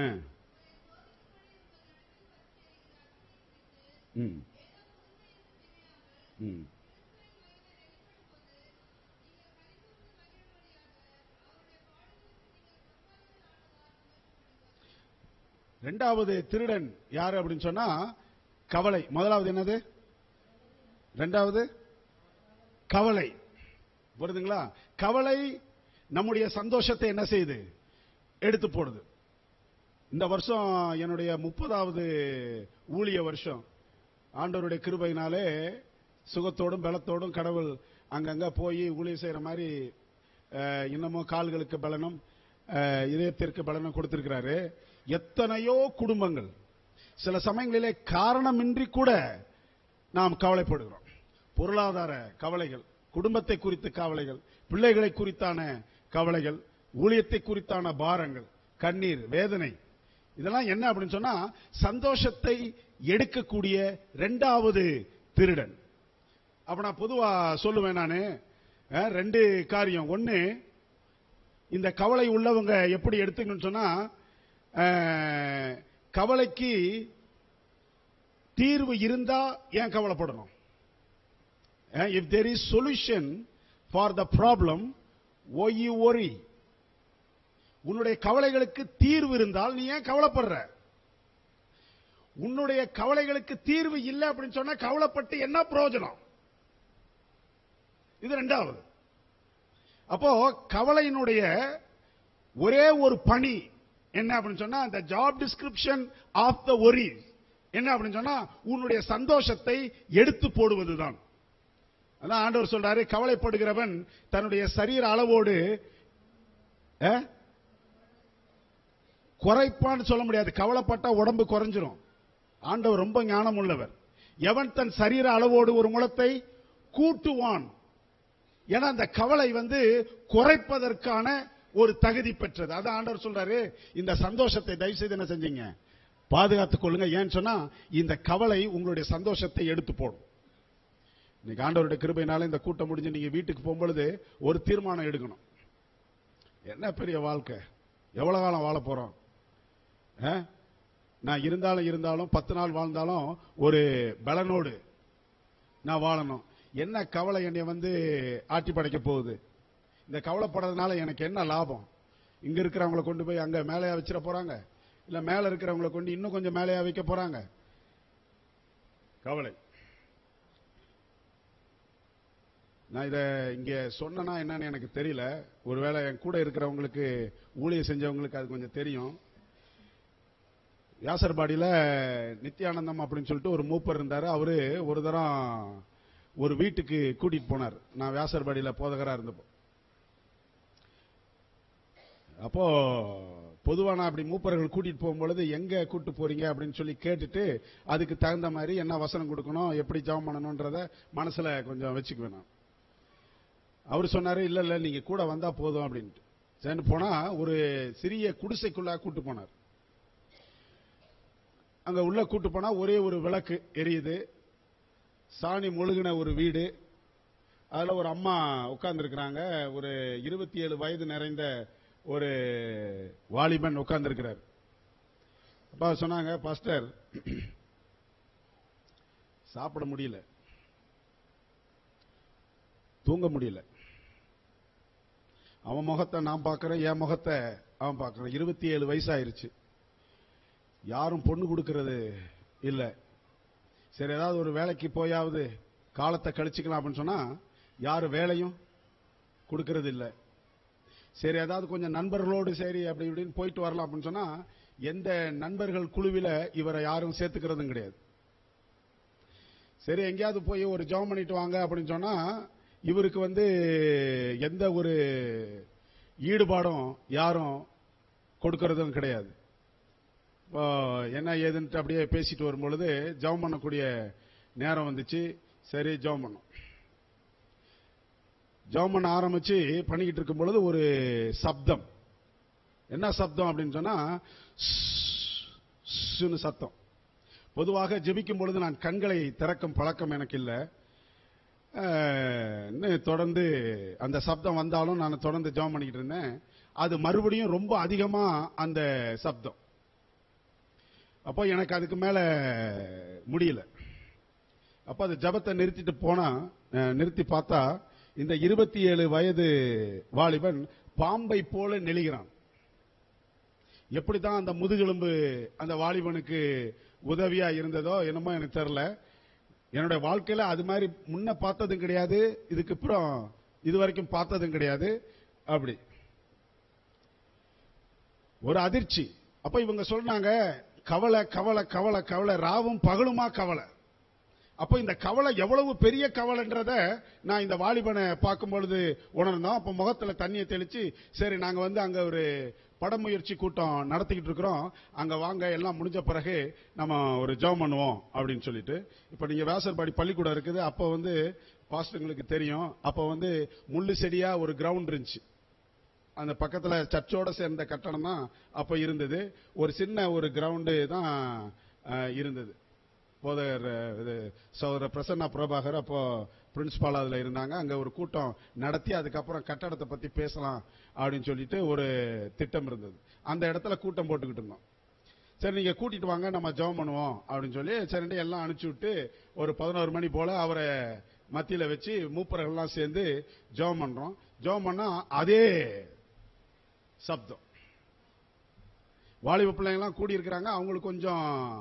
G: ம். ம். ரெண்டாவது திருடன் யாரு அப்படின்னு சொன்னா கவலை முதலாவது என்னது ரெண்டாவது கவலை வருதுங்களா கவலை நம்முடைய சந்தோஷத்தை என்ன செய்யுது எடுத்து போடுது இந்த வருஷம் என்னுடைய முப்பதாவது ஊழிய வருஷம் ஆண்டவருடைய கிருபையினாலே சுகத்தோடும் பலத்தோடும் கடவுள் அங்கங்க போய் ஊழியம் செய்யற மாதிரி அஹ், இன்னமும் கால்களுக்கு பலனும் அஹ், இதயத்திற்கு பலனும் கொடுத்திருக்கிறாரு எத்தனையோ குடும்பங்கள் சில சமயங்களிலே காரணமின்றி கூட நாம் கவலைப்படுகிறோம் பொருளாதார கவலைகள் குடும்பத்தை குறித்த கவலைகள் பிள்ளைகளை குறித்தான கவலைகள் ஊழியத்தை குறித்தான பாரங்கள் கண்ணீர் வேதனை இதெல்லாம் என்ன அப்படின்னு சொன்னா சந்தோஷத்தை எடுக்கக்கூடிய இரண்டாவது திருடன் அப்ப நான் பொதுவா சொல்லுவேன் நானு அஹ், ரெண்டு காரியம் ஒண்ணு இந்த கவலை உள்ளவங்க எப்படி எடுத்துக்கணும்னு சொன்னா அஹ், கவலைக்கு தீர்வு இருந்தா ஏன் கவலைப்படணும் if there is solution for the problem oh you worry உன்னுடைய கவலைகளுக்கு தீர்வு இருந்தால் நீ ஏன் கவலைப்படுற உன்னுடைய கவலைகளுக்கு தீர்வு இல்லை அப்படின்னு சொன்னா கவலைப்பட்டு என்ன பிரயோஜனம் இது ரெண்டாவது அப்போ கவலையினுடைய ஒரே ஒரு பணி என்ன அப்படின்னு சொன்னா அந்த job description of the worry என்ன அப்படின்னு சொன்னா உன்னுடைய சந்தோஷத்தை எடுத்து போடுவதுதான் அதான் ஆண்டவர் சொல்றாரு கவலைப்படுகிறவன் தன்னுடைய சரீர அளவோடு அஹ், குறைப்பான்னு சொல்ல முடியாது கவலைப்பட்டா உடம்பு குறைஞ்சிரும் ஆண்டவர் ரொம்ப ஞானம் உள்ளவர் எவன் தன் சரீர அளவோடு ஒரு முளத்தை கூட்டுவான் ஏன்னா அந்த கவலை வந்து குறைப்பதற்கான ஒரு தகுதி பெற்றது அதான் ஆண்டவர் சொல்றாரு இந்த சந்தோஷத்தை தயவு செய்து என்ன செஞ்சீங்க பாதுகாத்துக் கொள்ளுங்க ஏன்னு சொன்னா இந்த கவலை உங்களுடைய சந்தோஷத்தை எடுத்து போடும் இன்னைக்கு ஆண்டவருடைய கிருபையினால இந்த கூட்டம் முடிஞ்சு நீங்க வீட்டுக்கு போகும்பொழுது ஒரு தீர்மானம் எடுக்கணும் என்ன பெரிய வாழ்க்கை எவ்வளவு காலம் வாழ போறோம் ஆ? நான் இருந்தாலும் இருந்தாலும் பத்து நாள் வாழ்ந்தாலும் ஒரு பலனோடு நான் வாழணும் என்ன கவலை என்னை வந்து ஆட்டி படைக்க போகுது இந்த கவலைப்படுறதுனால எனக்கு என்ன லாபம் இங்க இருக்கிறவங்கள கொண்டு போய் அங்க மேலையா வச்சிட போறாங்க இல்ல மேல இருக்கிறவங்கள கொண்டு இன்னும் கொஞ்சம் மேலையா வைக்க போறாங்க கவலை நான் இத இங்க சொன்னனா என்னன்னு எனக்கு தெரியல ஒருவேளை என் கூட இருக்கிறவங்களுக்கு ஊழியர் செஞ்சவங்களுக்கு அது கொஞ்சம் தெரியும் வியாசர்பாடியில நித்யானந்தம் அப்படின்னு சொல்லிட்டு ஒரு மூப்பர் இருந்தாரு அவரு ஒரு தரம் ஒரு வீட்டுக்கு கூட்டிட்டு போனார் நான் வியாசர்பாடியில போதகரா இருந்தப்போ அப்போ பொதுவா நான் அப்படி மூப்பர்கள் கூட்டிட்டு போகும்பொழுது எங்க கூட்டு போறீங்க அப்படின்னு சொல்லி கேட்டுட்டு அதுக்கு தகுந்த மாதிரி என்ன வசனம் கொடுக்கணும் எப்படி ஜெபம் பண்ணணும்ன்றத மனசுல கொஞ்சம் வச்சுக்குவேன் நான் அவர் சொன்னாரு இல்ல இல்ல நீங்க கூட வந்தா போதும் அப்படின்ட்டு சரி போனா ஒரு சிறிய குடிசைக்குள்ள கூட்டு போனார் அங்க உள்ள கூட்டு போனா ஒரே ஒரு விளக்கு எரியுது சாணி முழுகின ஒரு வீடு அதுல ஒரு அம்மா உட்கார்ந்து ஒரு இருபத்தி ஏழு வயது நிறைந்த ஒரு வாலிபன் உட்கார்ந்து இருக்கிறார் அப்பா சொன்னாங்க பாஸ்டர் சாப்பிட முடியல தூங்க முடியல அவன் முகத்தை நான் பார்க்கறேன் என் முகத்தை அவன் பார்க்கறான் இருபத்தி ஏழு வயசாயிருச்சு யாரும் பொண்ணு கொடுக்கறது இல்ல சரி ஏதாவது ஒரு வேலைக்கு போயாவது காலத்தை கழிச்சுக்கலாம் அப்படின்னு சொன்னா யாரு வேலையும் கொடுக்கறது இல்ல சரி ஏதாவது கொஞ்சம் நண்பர்களோடு சரி அப்படி இப்படின்னு போயிட்டு வரலாம் அப்படின்னு சொன்னா எந்த நண்பர்கள் குழுவில இவரை யாரும் சேர்த்துக்கிறதும் கிடையாது சரி எங்கேயாவது போய் ஒரு ஜாம் பண்ணிட்டு வாங்க அப்படின்னு சொன்னா இவருக்கு வந்து எந்த ஒரு ஈடுபாடும் யாரும் கொடுக்கறதும் கிடையாது இப்போ என்ன ஏதுன்ட்டு அப்படியே பேசிட்டு வரும் பொழுது ஜெபம் பண்ணக்கூடிய நேரம் வந்துச்சு சரி ஜெபம் பண்ணோம் ஜெபம் பண்ண ஆரம்பிச்சு பண்ணிக்கிட்டு இருக்கும் பொழுது ஒரு சப்தம் என்ன சப்தம் அப்படின்னு சொன்னா ன்னு சத்தம் பொதுவாக ஜெபிக்கும் பொழுது நான் கண்களை திறக்கும் பழக்கம் எனக்கு இல்லை தொடர்ந்து அந்த சப்தம் வந்தாலும் நான் தொடர்ந்து ஜெபம் பண்ணிக்கிட்டு இருந்தேன் அது மறுபடியும் ரொம்ப அதிகமா அந்த சப்தம் அப்போ எனக்கு அதுக்கு மேல முடியல அப்ப அந்த ஜபத்தை நிறுத்திட்டு போனா அஹ், நிறுத்தி பார்த்தா இந்த இருபத்தி ஏழு வயது வாலிபன் பாம்பை போல நெளிகிறான் எப்படிதான் அந்த முதுகெலும்பு அந்த வாலிபனுக்கு உதவியா இருந்ததோ என்னமோ எனக்கு தெரியல என்னோட வாழ்க்கையில அது மாதிரி முன்ன பார்த்ததும் கிடையாது இதுக்கு அப்புறம் இது வரைக்கும் பார்த்ததும் கிடையாது அப்படி ஒரு அதிர்ச்சி அப்ப இவங்க சொல்றாங்க கவலை கவலை கவலை கவலை ராவும் பகலுமா கவலை அப்ப இந்த கவலை எவ்வளவு பெரிய கவலைன்றத நான் இந்த வாலிபனை பார்க்கும் பொழுது உணர்ந்தோம் அப்ப முகத்துல தண்ணியை தெளிச்சு சரி நாங்க வந்து அங்க ஒரு படமுயற்சி கூட்டம் நடத்திக்கிட்டு இருக்கிறோம் அங்க வாங்க எல்லாம் முடிஞ்ச பிறகு நம்ம ஒரு ஜெபம் பண்ணுவோம் அப்படின்னு சொல்லிட்டு இப்ப நீங்க வேசர்பாடி பள்ளிக்கூடம் இருக்குது அப்ப வந்து பாஸ்டர்களுக்கு தெரியும் அப்ப வந்து முள்ளு செடியா ஒரு கிரவுண்ட் இருந்துச்சு அந்த பக்கத்துல சர்ச்சோட சேர்ந்த கட்டடம் தான் அப்ப இருந்தது ஒரு சின்ன ஒரு கிரவுண்டு தான் அஹ், இருந்தது போதகர் அஹ், இது சகோதரர் பிரசன்னா பிரபாகர் அப்போ பிரின்சிபால் அதுல இருந்தாங்க அங்க ஒரு கூட்டம் நடத்தி அதுக்கப்புறம் கட்டடத்தை பத்தி பேசலாம் அப்படின்னு சொல்லிட்டு ஒரு திட்டம் இருந்தது அந்த இடத்துல கூட்டம் போட்டுக்கிட்டு இருந்தோம் சரி நீங்க கூட்டிட்டு வாங்க நம்ம ஜெபம் பண்ணுவோம் அப்படின்னு சொல்லி சரிண்டு எல்லாம் அனுப்பிச்சு விட்டு ஒரு பதினோரு மணி போல அவரை மத்தியில வச்சு மூப்பர்கள்லாம் சேர்ந்து ஜெபம் பண்றோம் ஜெபம் பண்ணா அதே சப்தம் வாலிப பிள்ளைங்கலாம் கூடி இருக்கிறாங்க அவங்களுக்கு கொஞ்சம்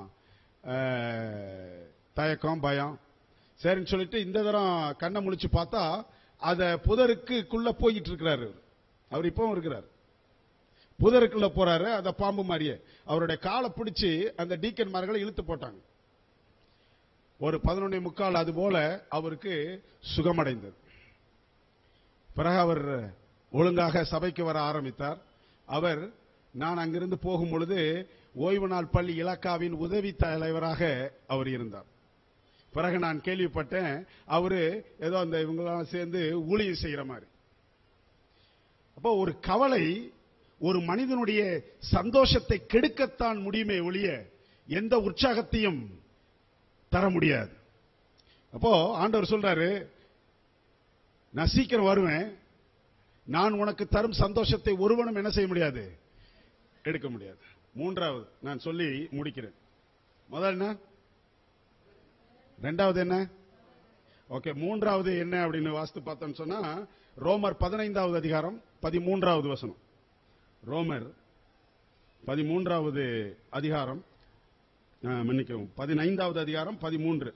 G: அஹ், தயக்கம் பயம் சரின்னு சொல்லிட்டு இந்த தரம் கண்ணை முழிச்சு பார்த்தா அத புதருக்குள்ள போயிட்டு இருக்கிறாரு இவரு. அவர் இப்பவும் இருக்கிறார் புதருக்குள்ள போறாரு அந்த பாம்பு மாதிரியே அவருடைய காலை பிடிச்சு அந்த டீக்கன்மார்களை இழுத்து போட்டாங்க ஒரு பதினொன்னே முக்கால் அது போல அவருக்கு சுகமடைந்தது பிறகு அவர் ஒழுங்காக சபைக்கு வர ஆரம்பித்தார் அவர் நான் அங்கிருந்து போகும் பொழுது ஓய்வு நாள் பள்ளி இலாக்காவின் உதவி தலைவராக அவர் இருந்தார் பிறகு நான் கேள்விப்பட்டேன் அவரு ஏதோ அந்த இவங்களாம் சேர்ந்து ஊழியம் செய்யற மாதிரி அப்போ ஒரு கவலை ஒரு மனிதனுடைய சந்தோஷத்தை கெடுக்கத்தான் முடியுமே ஒழிய எந்த உற்சாகத்தையும் தர முடியாது அப்போ ஆண்டவர் சொல்றாரு நான் சீக்கிரம் வருவேன் நான் உனக்கு தரும் சந்தோஷத்தை ஒருவனும் என்ன செய்ய முடியாது எடுக்க முடியாது மூன்றாவது நான் சொல்லி முடிக்கிறேன் முதல் என்ன ரெண்டாவது என்ன ஓகே மூன்றாவது என்ன அப்படின்னு வாஸ்து பார்த்தோம்னு சொன்னா ரோமர் பதினைந்தாவது அதிகாரம் பதிமூன்றாவது வசனம் ரோமர் பதிமூன்றாவது அதிகாரம் ஆ, மன்னிக்கவும் பதினைந்தாவது அதிகாரம் பதிமூன்று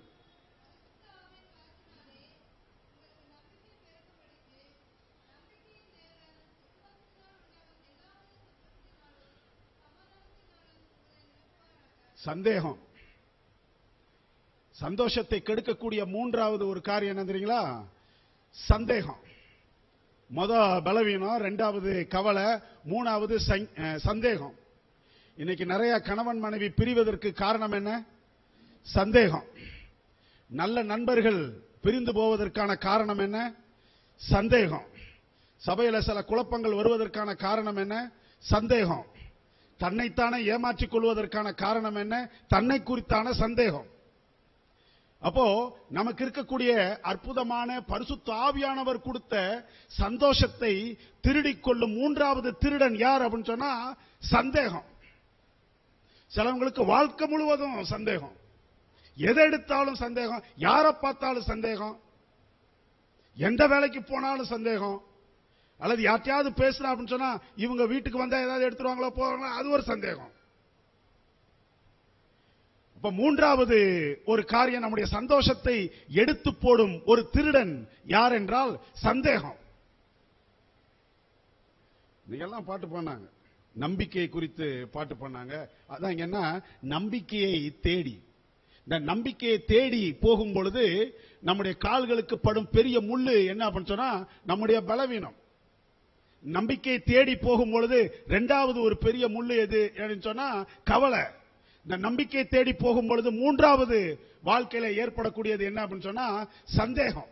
G: சந்தேகம் சந்தோஷத்தை கெடுக்கக்கூடிய மூன்றாவது ஒரு காரியம் என்ன தெரியுங்களா சந்தேகம் மொத பலவீனம் ரெண்டாவது கவலை மூணாவது சங்- அஹ், சந்தேகம் இன்னைக்கு நிறைய கணவன் மனைவி பிரிவதற்கு காரணம் என்ன சந்தேகம் நல்ல நண்பர்கள் பிரிந்து போவதற்கான காரணம் என்ன சந்தேகம் சபையில சில குழப்பங்கள் வருவதற்கான காரணம் என்ன சந்தேகம் தன்னைத்தானே ஏமாற்றிக் கொள்வதற்கான காரணம் என்ன தன்னை குறித்தான சந்தேகம் அப்போ நமக்கு இருக்கக்கூடிய அற்புதமான பரிசுத்த ஆவியானவர் கொடுத்த சந்தோஷத்தை திருடிக் கொள்ளும் மூன்றாவது திருடன் யார் அப்படின்னு சொன்னா சந்தேகம் சிலவங்களுக்கு வாழ்க்கை முழுவதும் சந்தேகம் எதை எடுத்தாலும் சந்தேகம் யாரை பார்த்தாலும் சந்தேகம் எந்த வேலைக்கு போனாலும் சந்தேகம் அல்லது யார்ட்டையாவது பேசுறா அப்படின்னு சொன்னா இவங்க வீட்டுக்கு வந்தா ஏதாவது எடுத்துருவாங்களோ போவாங்களோ அது ஒரு சந்தேகம் இப்ப மூன்றாவது ஒரு காரியம் நம்முடைய சந்தோஷத்தை எடுத்து போடும் ஒரு திருடன் யார் என்றால் சந்தேகம் நீங்க எல்லாம் பாட்டு பாடினாங்க நம்பிக்கை குறித்து பாட்டு பண்ணாங்க அதான் இங்க என்ன நம்பிக்கையை தேடி இந்த நம்பிக்கையை தேடி போகும் பொழுது நம்முடைய கால்களுக்கு படும் பெரிய முள்ளு என்ன அப்படின்னு சொன்னா நம்முடைய பலவீனம் நம்பிக்கையை தேடி போகும் பொழுது இரண்டாவது ஒரு பெரிய முள்ளு எது அப்படின்னு சொன்னா கவலை இந்த நம்பிக்கையை தேடி போகும் பொழுது மூன்றாவது வாழ்க்கையில ஏற்படக்கூடியது என்ன அப்படின்னு சொன்னா சந்தேகம்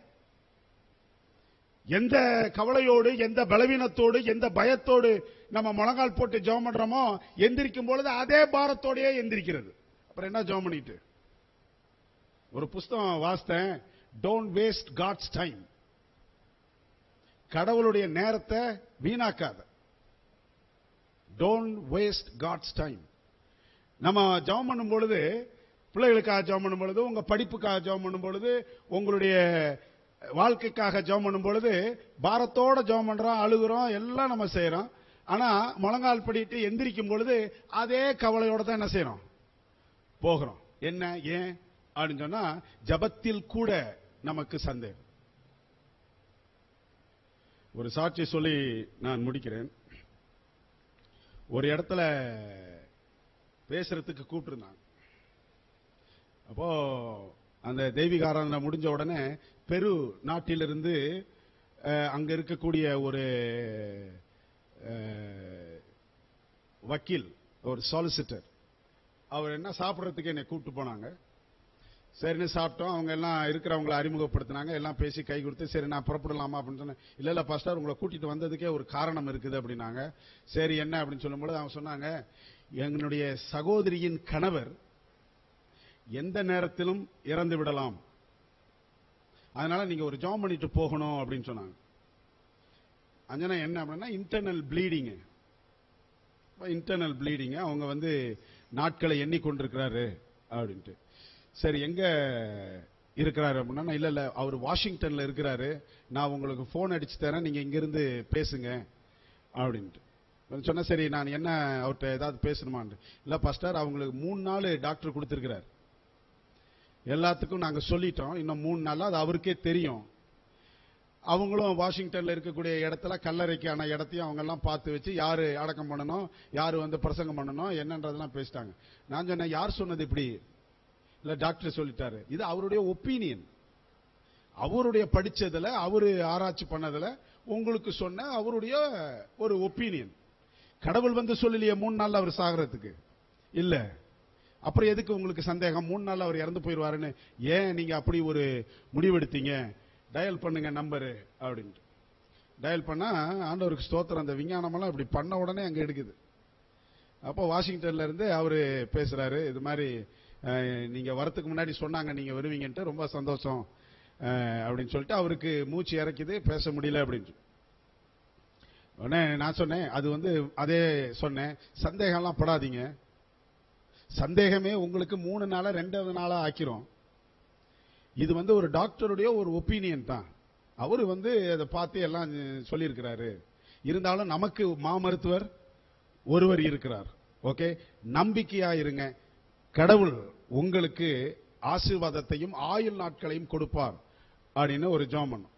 G: எந்த கவலையோடு எந்த பலவீனத்தோடு எந்த பயத்தோடு நம்ம முழங்கால் போட்டு ஜெபம் பண்றோமோ எந்திரிக்கும் பொழுது அதே பாரத்தோடயே எந்திரிக்கிறது அப்புறம் என்ன ஜெபம் பண்ணிட்டு ஒரு புஸ்தகம் வாசித்தேன் டோன்ட் வேஸ்ட் காட்ஸ் டைம் கடவுளுடைய நேரத்தை வீணாக்காத டோன்ட் வேஸ்ட் காட்ஸ் டைம் நம்ம ஜெபம் பண்ணும் பொழுது பிள்ளைகளுக்காக ஜெபம் பண்ணும் பொழுது உங்க படிப்புக்காக ஜெபம் பண்ணும் பொழுது உங்களுடைய வாழ்க்கைக்காக ஜெபம் பண்ணும் பொழுது பாரத்தோட ஜெபம் பண்றோம் அழுகுறோம் எல்லாம் நம்ம செய்யறோம் ஆனா முழங்கால் படிட்டு எந்திரிக்கும் பொழுது அதே கவலையோட தான் என்ன செய்யறோம் போகிறோம் என்ன ஏன் அப்படின்னு சொன்னா ஜபத்தில் கூட நமக்கு சந்தேகம் ஒரு சாட்சி சொல்லி நான் முடிக்கிறேன் ஒரு இடத்துல பேசுறதுக்கு கூப்பிட்டுருந்தாங்க அப்போ அந்த தெய்வீக ஆராதனை முடிஞ்ச உடனே பெரு நாட்டிலிருந்து அஹ், அங்க இருக்கக்கூடிய ஒரு அஹ், வக்கீல் ஒரு சாலிசிட்டர் அவர் என்ன சாப்பிடறதுக்கு என்னை கூப்பிட்டு போனாங்க சரின்னு சாப்பிட்டோம் அவங்க எல்லாம் இருக்கிறவங்கள அறிமுகப்படுத்தினாங்க எல்லாம் பேசி கை கொடுத்து சரி நான் புறப்படலாமா அப்படின்னு சொன்னேன் இல்ல இல்ல பாஸ்டர் உங்களை கூட்டிட்டு வந்ததுக்கே ஒரு காரணம் இருக்குது அப்படின்னாங்க சரி என்ன அப்படின்னு சொல்லும்போது அவங்க சொன்னாங்க எங்களுடைய சகோதரியின் கணவர் எந்த நேரத்திலும் இறந்து விடலாம் அதனால நீங்க ஒரு ஜாம் பண்ணிட்டு போகணும் அப்படின்னு சொன்னாங்க அஞ்சனா என்ன அப்படின்னா இன்டர்னல் ப்ளீடிங் இன்டர்னல் ப்ளீடிங் அவங்க வந்து நாட்களை எண்ணிக்கொண்டிருக்கிறாரு அப்படின்ட்டு சரி எங்க இருக்கிறாரு அப்படின்னா நான் இல்ல இல்ல அவர் வாஷிங்டன்ல இருக்கிறாரு நான் உங்களுக்கு போன் அடிச்சு தரேன் நீங்க இங்க இருந்து பேசுங்க அப்படின்ட்டு நான் சொன்னேன் சரி நான் என்ன அவர்கிட்ட ஏதாவது பேசணுமான்னு இல்ல பாஸ்டர் அவங்களுக்கு மூணு நாள் டாக்டர் கொடுத்திருக்கிறார் எல்லாத்துக்கும் நாங்க சொல்லிட்டோம் இன்னும் மூணு நாள் அது அவருக்கே தெரியும் அவங்களும் வாஷிங்டன்ல இருக்கக்கூடிய இடத்துல கல்லறைக்கான இடத்தையும் அவங்க எல்லாம் பார்த்து வச்சு யாரு அடக்கம் பண்ணணும் யாரு வந்து பிரசங்கம் பண்ணணும் என்னன்றதெல்லாம் பேசிட்டாங்க நான் சொன்னேன் யார் சொன்னது இப்படி இல்ல டாக்டர் சொல்லிட்டாரு இது அவருடைய ஒப்பீனியன் அவருடைய படிச்சதுல அவரு ஆராய்ச்சி பண்ணதுல உங்களுக்கு சொன்ன அவருடைய ஒரு ஒப்பீனியன் கடவுள் வந்து சொல்லலையே மூணு நாள்ல அவர் சாகிறதுக்கு இல்ல அப்புறம் எதுக்கு உங்களுக்கு சந்தேகம் மூணு நாள்ல அவர் இறந்து போயிருவாருன்னு ஏன் நீங்க அப்படி ஒரு முடிவெடுத்தீங்க டயல் பண்ணுங்க நம்பரு அப்படின்ட்டு டயல் பண்ணா ஆண்டவருக்கு ஸ்தோத்திரம் அந்த விஞ்ஞானமெல்லாம் இப்படி பண்ண உடனே அங்க எடுக்குது அப்போ வாஷிங்டன்ல இருந்து அவரு பேசுறாரு இது மாதிரி அஹ், நீங்க வரதுக்கு முன்னாடி சொன்னாங்க நீங்க வருவீங்கன்ட்டு ரொம்ப சந்தோஷம் அஹ், அப்படின்னு சொல்லிட்டு அவருக்கு மூச்சு இறக்குது பேச முடியல அப்படின்னு சொல்லி. உடனே நான் சொன்னேன் அது வந்து அதே சொன்னேன் சந்தேகம்லாம் படாதீங்க சந்தேகமே உங்களுக்கு மூணு நாளா ரெண்டாவது நாளா ஆக்கிரும் இது வந்து ஒரு டாக்டருடைய ஒரு ஒப்பீனியன் தான் அவரு வந்து அதை பார்த்து எல்லாம் சொல்லியிருக்கிறாரு இருந்தாலும் நமக்கு மாமருத்துவர் ஒருவர் இருக்கிறார் ஓகே நம்பிக்கையா இருங்க கடவுள் உங்களுக்கு ஆசீர்வாதத்தையும் ஆயுள் நாட்களையும் கொடுப்பார் அப்படின்னு ஒரு ஜோம் பண்ணோம்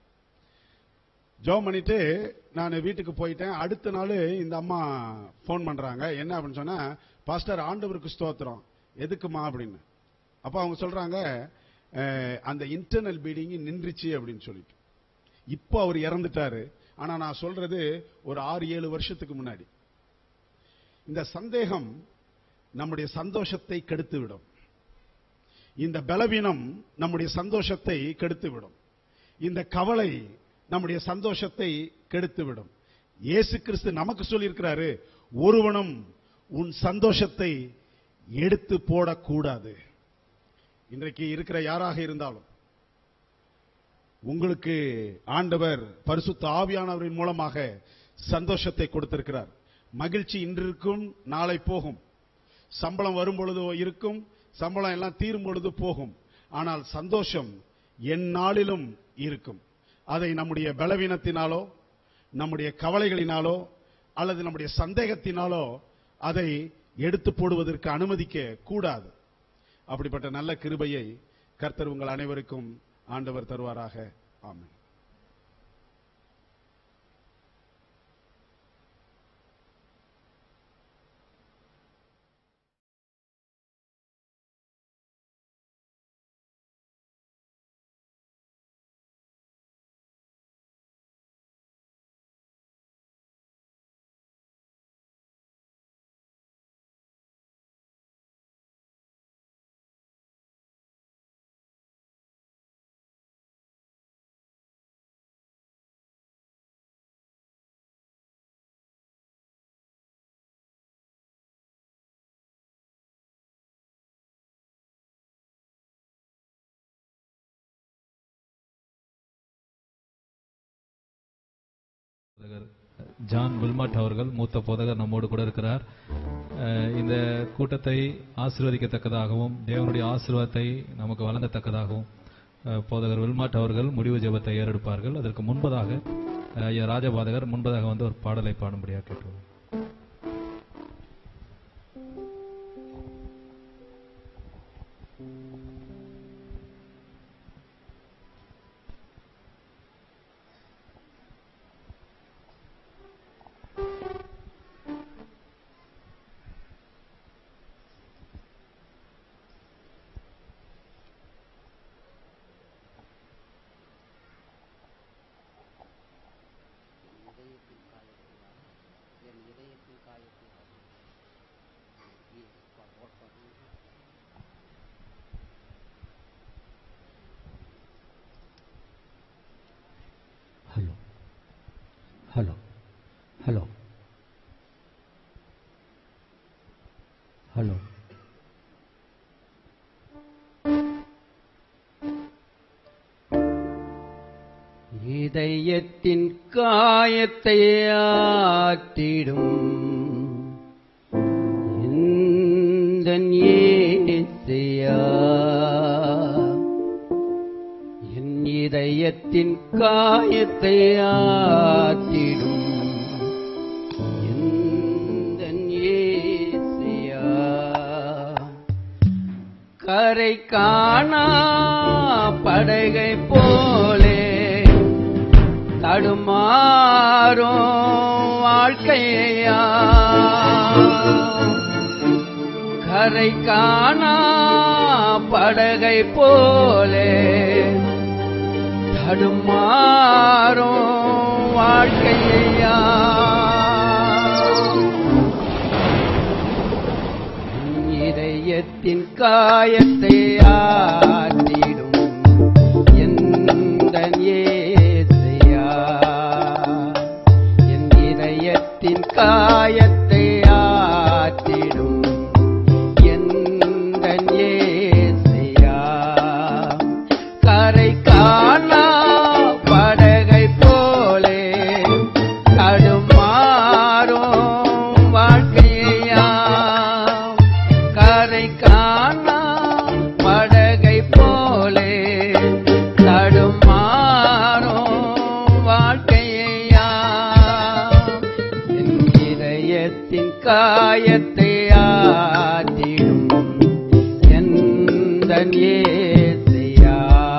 G: ஜோம் பண்ணிட்டு நான் வீட்டுக்கு போயிட்டேன் அடுத்த நாள் இந்த அம்மா ஃபோன் பண்றாங்க என்ன அப்படின்னு சொன்னா பாஸ்டர் ஆண்டவருக்கு ஸ்தோத்திரம் எதுக்குமா அப்படின்னு அப்ப அவங்க சொல்றாங்க அஹ், அந்த இன்டர்னல் பீடிங் நின்றுச்சு அப்படின்னு சொல்லிட்டு இப்போ அவர் இறந்துட்டாரு ஆனா நான் சொல்றது ஒரு ஆறு ஏழு வருஷத்துக்கு முன்னாடி இந்த சந்தேகம் நம்முடைய சந்தோஷத்தை கெடுத்துவிடும் இந்த பலவீனம் நம்முடைய சந்தோஷத்தை கெடுத்துவிடும் இந்த கவலை நம்முடைய சந்தோஷத்தை கெடுத்துவிடும் இயேசு கிறிஸ்து நமக்கு சொல்லியிருக்கிறாரு ஒருவனும் உன் சந்தோஷத்தை எடுத்து போடக்கூடாது இன்றைக்கு இருக்கிற யாராக இருந்தாலும் உங்களுக்கு ஆண்டவர் பரிசுத்த ஆவியானவரின் மூலமாக சந்தோஷத்தை கொடுத்திருக்கிறார் மகிழ்ச்சி இன்று இருக்கும் நாளை போகும் சம்பளம் வரும் பொழுது இருக்கும் சம்பளம் எல்லாம் தீரும் பொழுது போகும் ஆனால் சந்தோஷம் என் நாளிலும் இருக்கும் அதை நம்முடைய பலவீனத்தினாலோ நம்முடைய கவலைகளினாலோ அல்லது நம்முடைய சந்தேகத்தினாலோ அதை எடுத்து போடுவதற்கு அனுமதிக்க கூடாது அப்படிப்பட்ட நல்ல கிருபையை கர்த்தர் உங்கள் அனைவருக்கும் ஆண்டவர் தருவாராக ஆமென்
B: போதகர் ஜான் வில்மாட் அவர்கள் மூத்த போதகர் நம்மோடு கூட இருக்கிறார் அஹ் இந்த கூட்டத்தை ஆசீர்வதிக்கத்தக்கதாகவும் தேவனுடைய ஆசீர்வாதத்தை நமக்கு வழங்கத்தக்கதாகவும் அஹ் போதகர் வில்மாட் அவர்கள் முடிவு ஜெபத்தை ஏறெடுப்பார்கள் அதற்கு முன்பதாக அஹ் ஐயா ராஜபாதகர் முன்பதாக வந்து ஒரு பாடலை பாடும்படியாக கேட்டுள்ளோம்
H: ஹலோ ஹலோ ஹலோ ஹலோ இதயத்தின் காயத்தை ஆற்றிடும் இந்தன் இயேசுயா. என் இதயத்தின் காயத்தை ஆற்றிடும் எந்தன் இயேசுயா. கரை காணா படகை போலே தடுமாறும் வாழ்க்கையா கரை காணா படகை போலே தடுமாறும் வாழ்க்கையா இதயத்தின் காயத்தை ஆற்றிடும் எந்த ஏசையா என் இதயத்தின் காயத்தை ஆற்றிடும் எந்த ஏசையா கரை காணா படகை போலே தடுமாறும் வாழ்க்கையா கரை காணா படகை போலே தடுமாறும் வாழ்க்கையா என் இதயத்தின் காயத்தை ஆற்றிடும் எந்த ஏசையா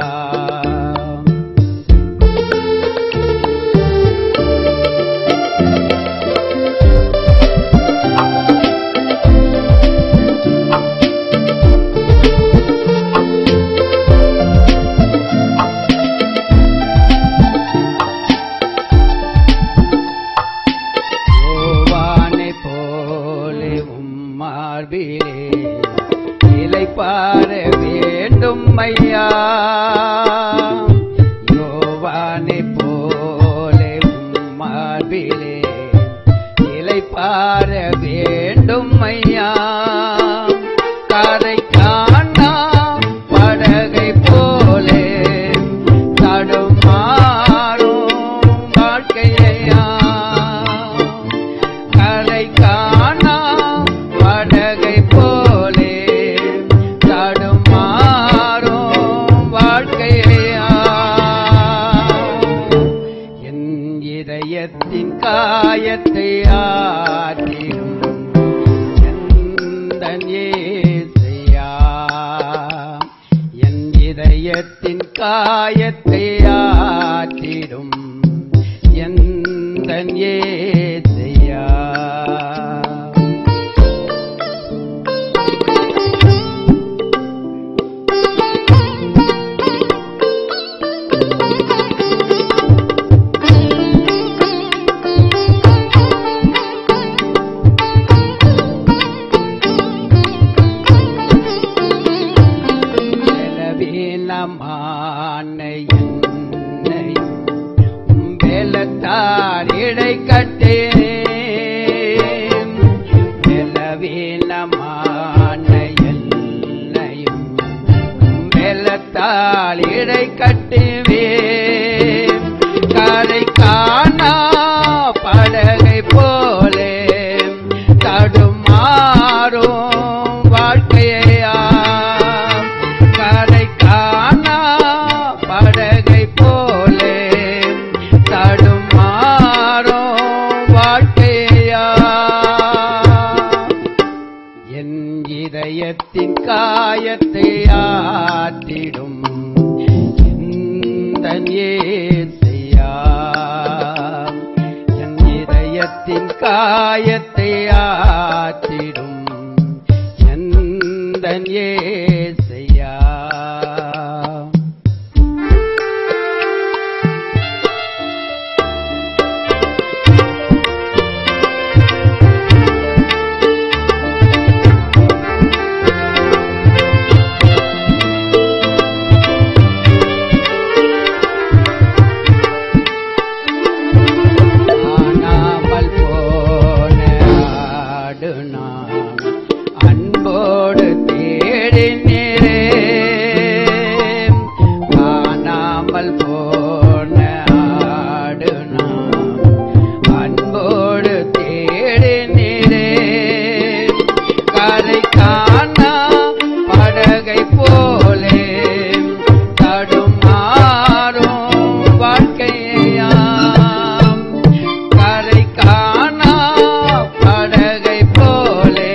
H: யோவானை போலே உம்மார்பிலே இலை பார வேண்டும் ஐயா யோவானை போலே உம்மார்பிலே இலை பார வேண்டும் ஐயா கரை காணா படகை போலே தடுமாறும் வாழ்க்கையா கரை காணா படகை போலே தடுமாறும் வாழ்க்கையா என் இதயத்தின் காயத்தை ஆற்றிடும் எந்தன் ஏசையா என் இதயத்தின் காயத்தை ஆற்றிடும் எந்தன் ஏசையா பலவீனமான என்னையும் உம்பெலத்தால் இடை கட்டேன் பலவீனமான என்னையும் உம்பெலத்தால் இடை கட்டுவேன் கரை காணா காயத்தை ஆற்றிடும் இந்த ஏசையா என் இதயத்தின் காயத்தை ஆற்றிடும் எந்த ஏசையா காணாமல் போன ஆடு நான் அன்போடு தேடினேரே காணாமல் போன ஆடு நான் அன்போடு தேடினேரே கரை காணா படகை போலே தடுமாறும் வாழ்க்கையாம் கரை காணா படகை போலே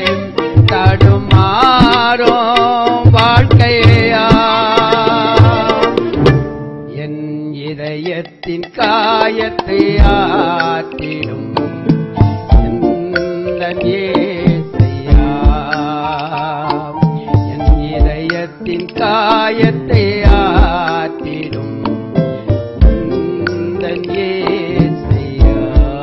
H: தடுமாறும் வாழ்க்கையாம் என் இதயத்தின் காயத்தை ஆற்றிடும் எந்தன் இயேசையா. என் இதயத்தின் காயத்தை ஆற்றிடும் எந்தன் இயேசையா.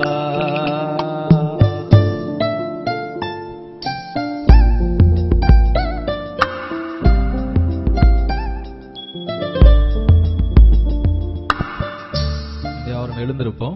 B: யாரும் எழுந்திருப்போம்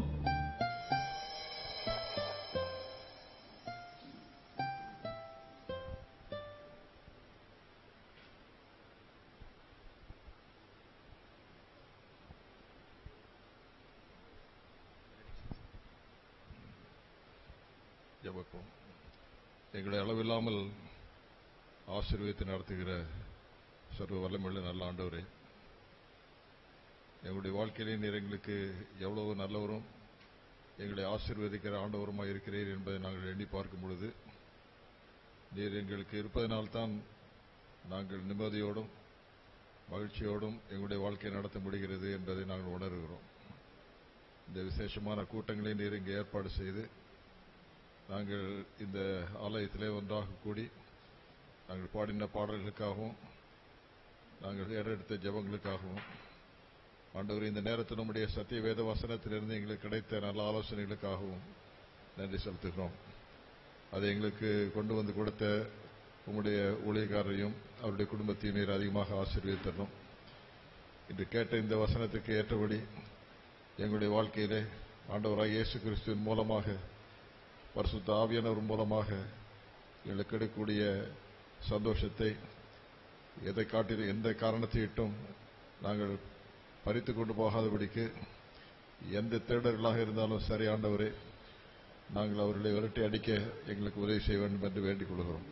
I: ஜெபப்போம் எங்களை அளவில்லாமல் ஆசீர்வதித்து நடத்துகிற சர்வ வல்லமுள்ள நல்ல ஆண்டவரே எங்களுடைய வாழ்க்கையிலே நீர் எங்களுக்கு எவ்வளவு நல்லவரும் எங்களை ஆசீர்வதிக்கிற ஆண்டவருமாய் இருக்கிறீர் என்பதை நாங்கள் எண்ணி பார்க்கும் பொழுது நீர் எங்களுக்கு இருப்பதனால்தான் நாங்கள் நிம்மதியோடும் மகிழ்ச்சியோடும் எங்களுடைய வாழ்க்கையை நடத்த முடிகிறது என்பதை நாங்கள் உணர்கிறோம் இந்த விசேஷமான கூட்டங்களை நீர் இங்கே ஏற்பாடு செய்து நாங்கள் இந்த ஆலயத்திலே ஒன்றாக கூடி நாங்கள் பாடின பாடல்களுக்காகவும் நாங்கள் ஏறெடுத்த ஜெபங்களுக்காகவும் ஆண்டவர் இந்த நேரத்தில் நம்முடைய சத்திய வேத வசனத்திலிருந்து எங்களுக்கு கிடைத்த நல்ல ஆலோசனைகளுக்காகவும் நன்றி செலுத்துகிறோம் அதை எங்களுக்கு கொண்டு வந்து கொடுத்த உங்களுடைய ஊழியக்காரரையும் அவருடைய குடும்பத்தையும் நீர் அதிகமாக ஆசீர்வதித்தரணும் இன்று கேட்ட இந்த வசனத்துக்கு ஏற்றபடி எங்களுடைய வாழ்க்கையிலே ஆண்டவராக இயேசு கிறிஸ்துவின் மூலமாக பரிசுத்த ஆவியானவர் மூலமாக எங்களுக்கு கிடைக்கக்கூடிய சந்தோஷத்தை எதை காட்டிலும் எந்த காரணத்தையிட்டும் நாங்கள் பறித்து கொண்டு போகாதபடிக்கு எந்த தேடர்களாக இருந்தாலும் சரி ஆண்டவரே நாங்கள் அவர்களை விரட்டி அடிக்க எங்களுக்கு உதவி செய்ய வேண்டும் என்று வேண்டிக் கொள்கிறோம்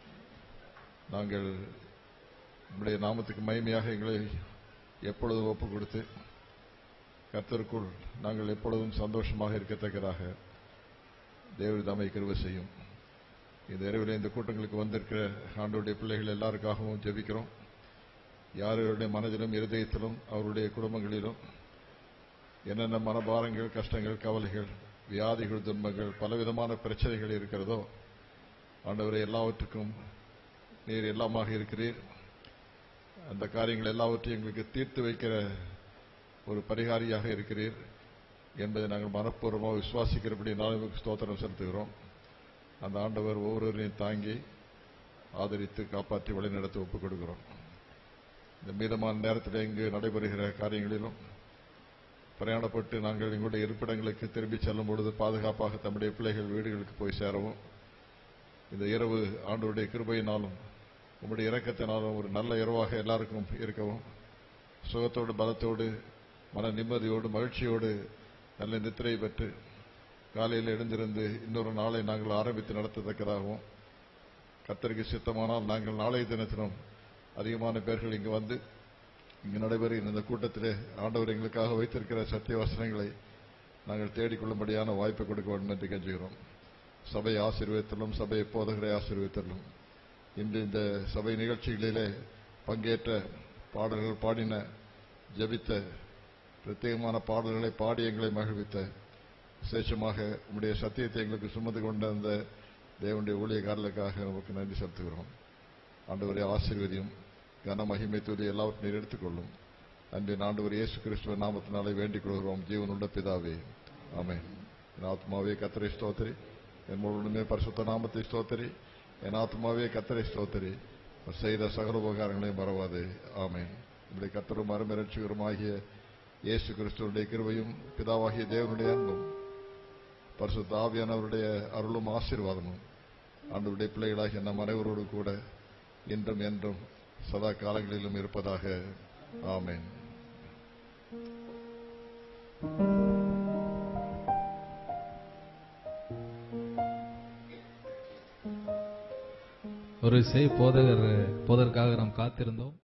I: நாங்கள் நம்முடைய நாமத்துக்கு மகிமையாக எங்களை எப்பொழுதும் ஒப்புக் கொடுத்து கர்த்தருக்குள் நாங்கள் எப்பொழுதும் சந்தோஷமாக இருக்கத்தக்கதாக தேவர் தாமை கிருபை செய்யும் இந்த இரவில் இந்த கூட்டங்களுக்கு வந்திருக்கிற ஆண்டோடைய பிள்ளைகள் எல்லாருக்காகவும் ஜெபிக்கிறோம் யாருடைய மனதிலும் இருதயத்திலும் அவருடைய குடும்பங்களிலும் என்னென்ன மனபாரங்கள் கஷ்டங்கள் கவலைகள் வியாதிகள் துன்பங்கள் பலவிதமான பிரச்சனைகள் இருக்கிறதோ ஆண்டவரை எல்லாவற்றுக்கும் நீர் எல்லாமாக இருக்கிறீர் அந்த காரியங்கள் எல்லாவற்றையும் எங்களுக்கு தீர்த்து வைக்கிற ஒரு பரிகாரியாக இருக்கிறீர் என்பதை நாங்கள் மனப்பூர்வமாக விசுவாசிக்கிறபடி நாளுக்கு ஸ்தோத்திரம் செலுத்துகிறோம் அந்த ஆண்டவர் ஒவ்வொருவரையும் தாங்கி ஆதரித்து காப்பாற்றி வழிநடத்த ஒப்புக் கொடுக்கிறோம் இந்த மீதமான நேரத்தில் இங்கு நடைபெறுகிற காரியங்களிலும் பிரயாணப்பட்டு நாங்கள் எங்களுடைய இருப்பிடங்களுக்கு திரும்பி செல்லும் பொழுது பாதுகாப்பாக தம்முடைய பிள்ளைகள் வீடுகளுக்கு போய் சேரவும் இந்த இரவு ஆண்டவருடைய கிருபையினாலும் உம்முடைய இரக்கத்தினாலும் ஒரு நல்ல இரவாக எல்லாருக்கும் இருக்கவும் சுகத்தோடு பலத்தோடு மன நிம்மதியோடு மகிழ்ச்சியோடு நல்ல நித்திரை பெற்று காலையில் எழுந்திருந்து இன்னொரு நாளை நாங்கள் ஆரம்பித்து நடத்தத்தக்கதாகவும் கத்தருக்கு சித்தமானால் நாங்கள் நாளைய தினத்திலும் அதிகமான பேர்கள் இங்கு வந்து இங்கு நடைபெறுகிற இந்த கூட்டத்திலே ஆண்டவர் எங்களுக்காக வைத்திருக்கிற சத்திய வசனங்களை நாங்கள் தேடிக்கொள்ளும்படியான வாய்ப்பை கொடுக்க வேண்டும் என்று கெஞ்சுகிறோம் சபை ஆசீர்வதித்தலும் சபையை போதகரை ஆசீர்வதித்தலும் இன்று இந்த சபை நிகழ்ச்சிகளிலே பங்கேற்ற பாடல்கள் பாடின ஜெபித்த பிரத்யேகமான பாடல்களை பாடி எங்களை மகிழ்வித்த விசேஷமாக உம்முடைய சத்தியத்தை எங்களுக்கு சுமந்து கொண்ட அந்த தேவனுடைய ஊழியக்காரர்களுக்காக நமக்கு நன்றி செலுத்துகிறோம் ஆண்டவரை ஆசீர்வதியும் கன மகிமை துதி எல்லாவற்றையும் நீர் எடுத்துக்கொள்ளும் அன்பின் ஆண்டவர் இயேசு கிறிஸ்துவ நாமத்தினாலே வேண்டிக் கொள்கிறோம் ஜீவனுள்ள பிதாவே ஆமென் என் ஆத்மாவே கத்தரை ஸ்தோத்திரி என் முழுமே பரிசுத்த நாமத்தை ஸ்தோத்திரி என் ஆத்மாவே கத்தரை ஸ்தோத்திரி அவர் செய்த சகல உபகாரங்களையும் மறவாது ஆமென் இப்படி கத்தரும் அருமரட்சிகருமாகிய இயேசு கிறிஸ்துவனுடைய கிருபையும் பிதாவாகிய தேவனுடைய அன்பும் பரிசுத்த ஆவியானவருடைய அருளும் ஆசீர்வாதமும் ஆண்டவருடைய பிள்ளைகளாகிய நம் அனைவரோடு கூட இன்றும் என்றும் சதா காலங்களிலும் இருப்பதாக ஆமென்
B: ஒரு இசை போதகர் போதற்காக நாம் காத்திருந்தோம்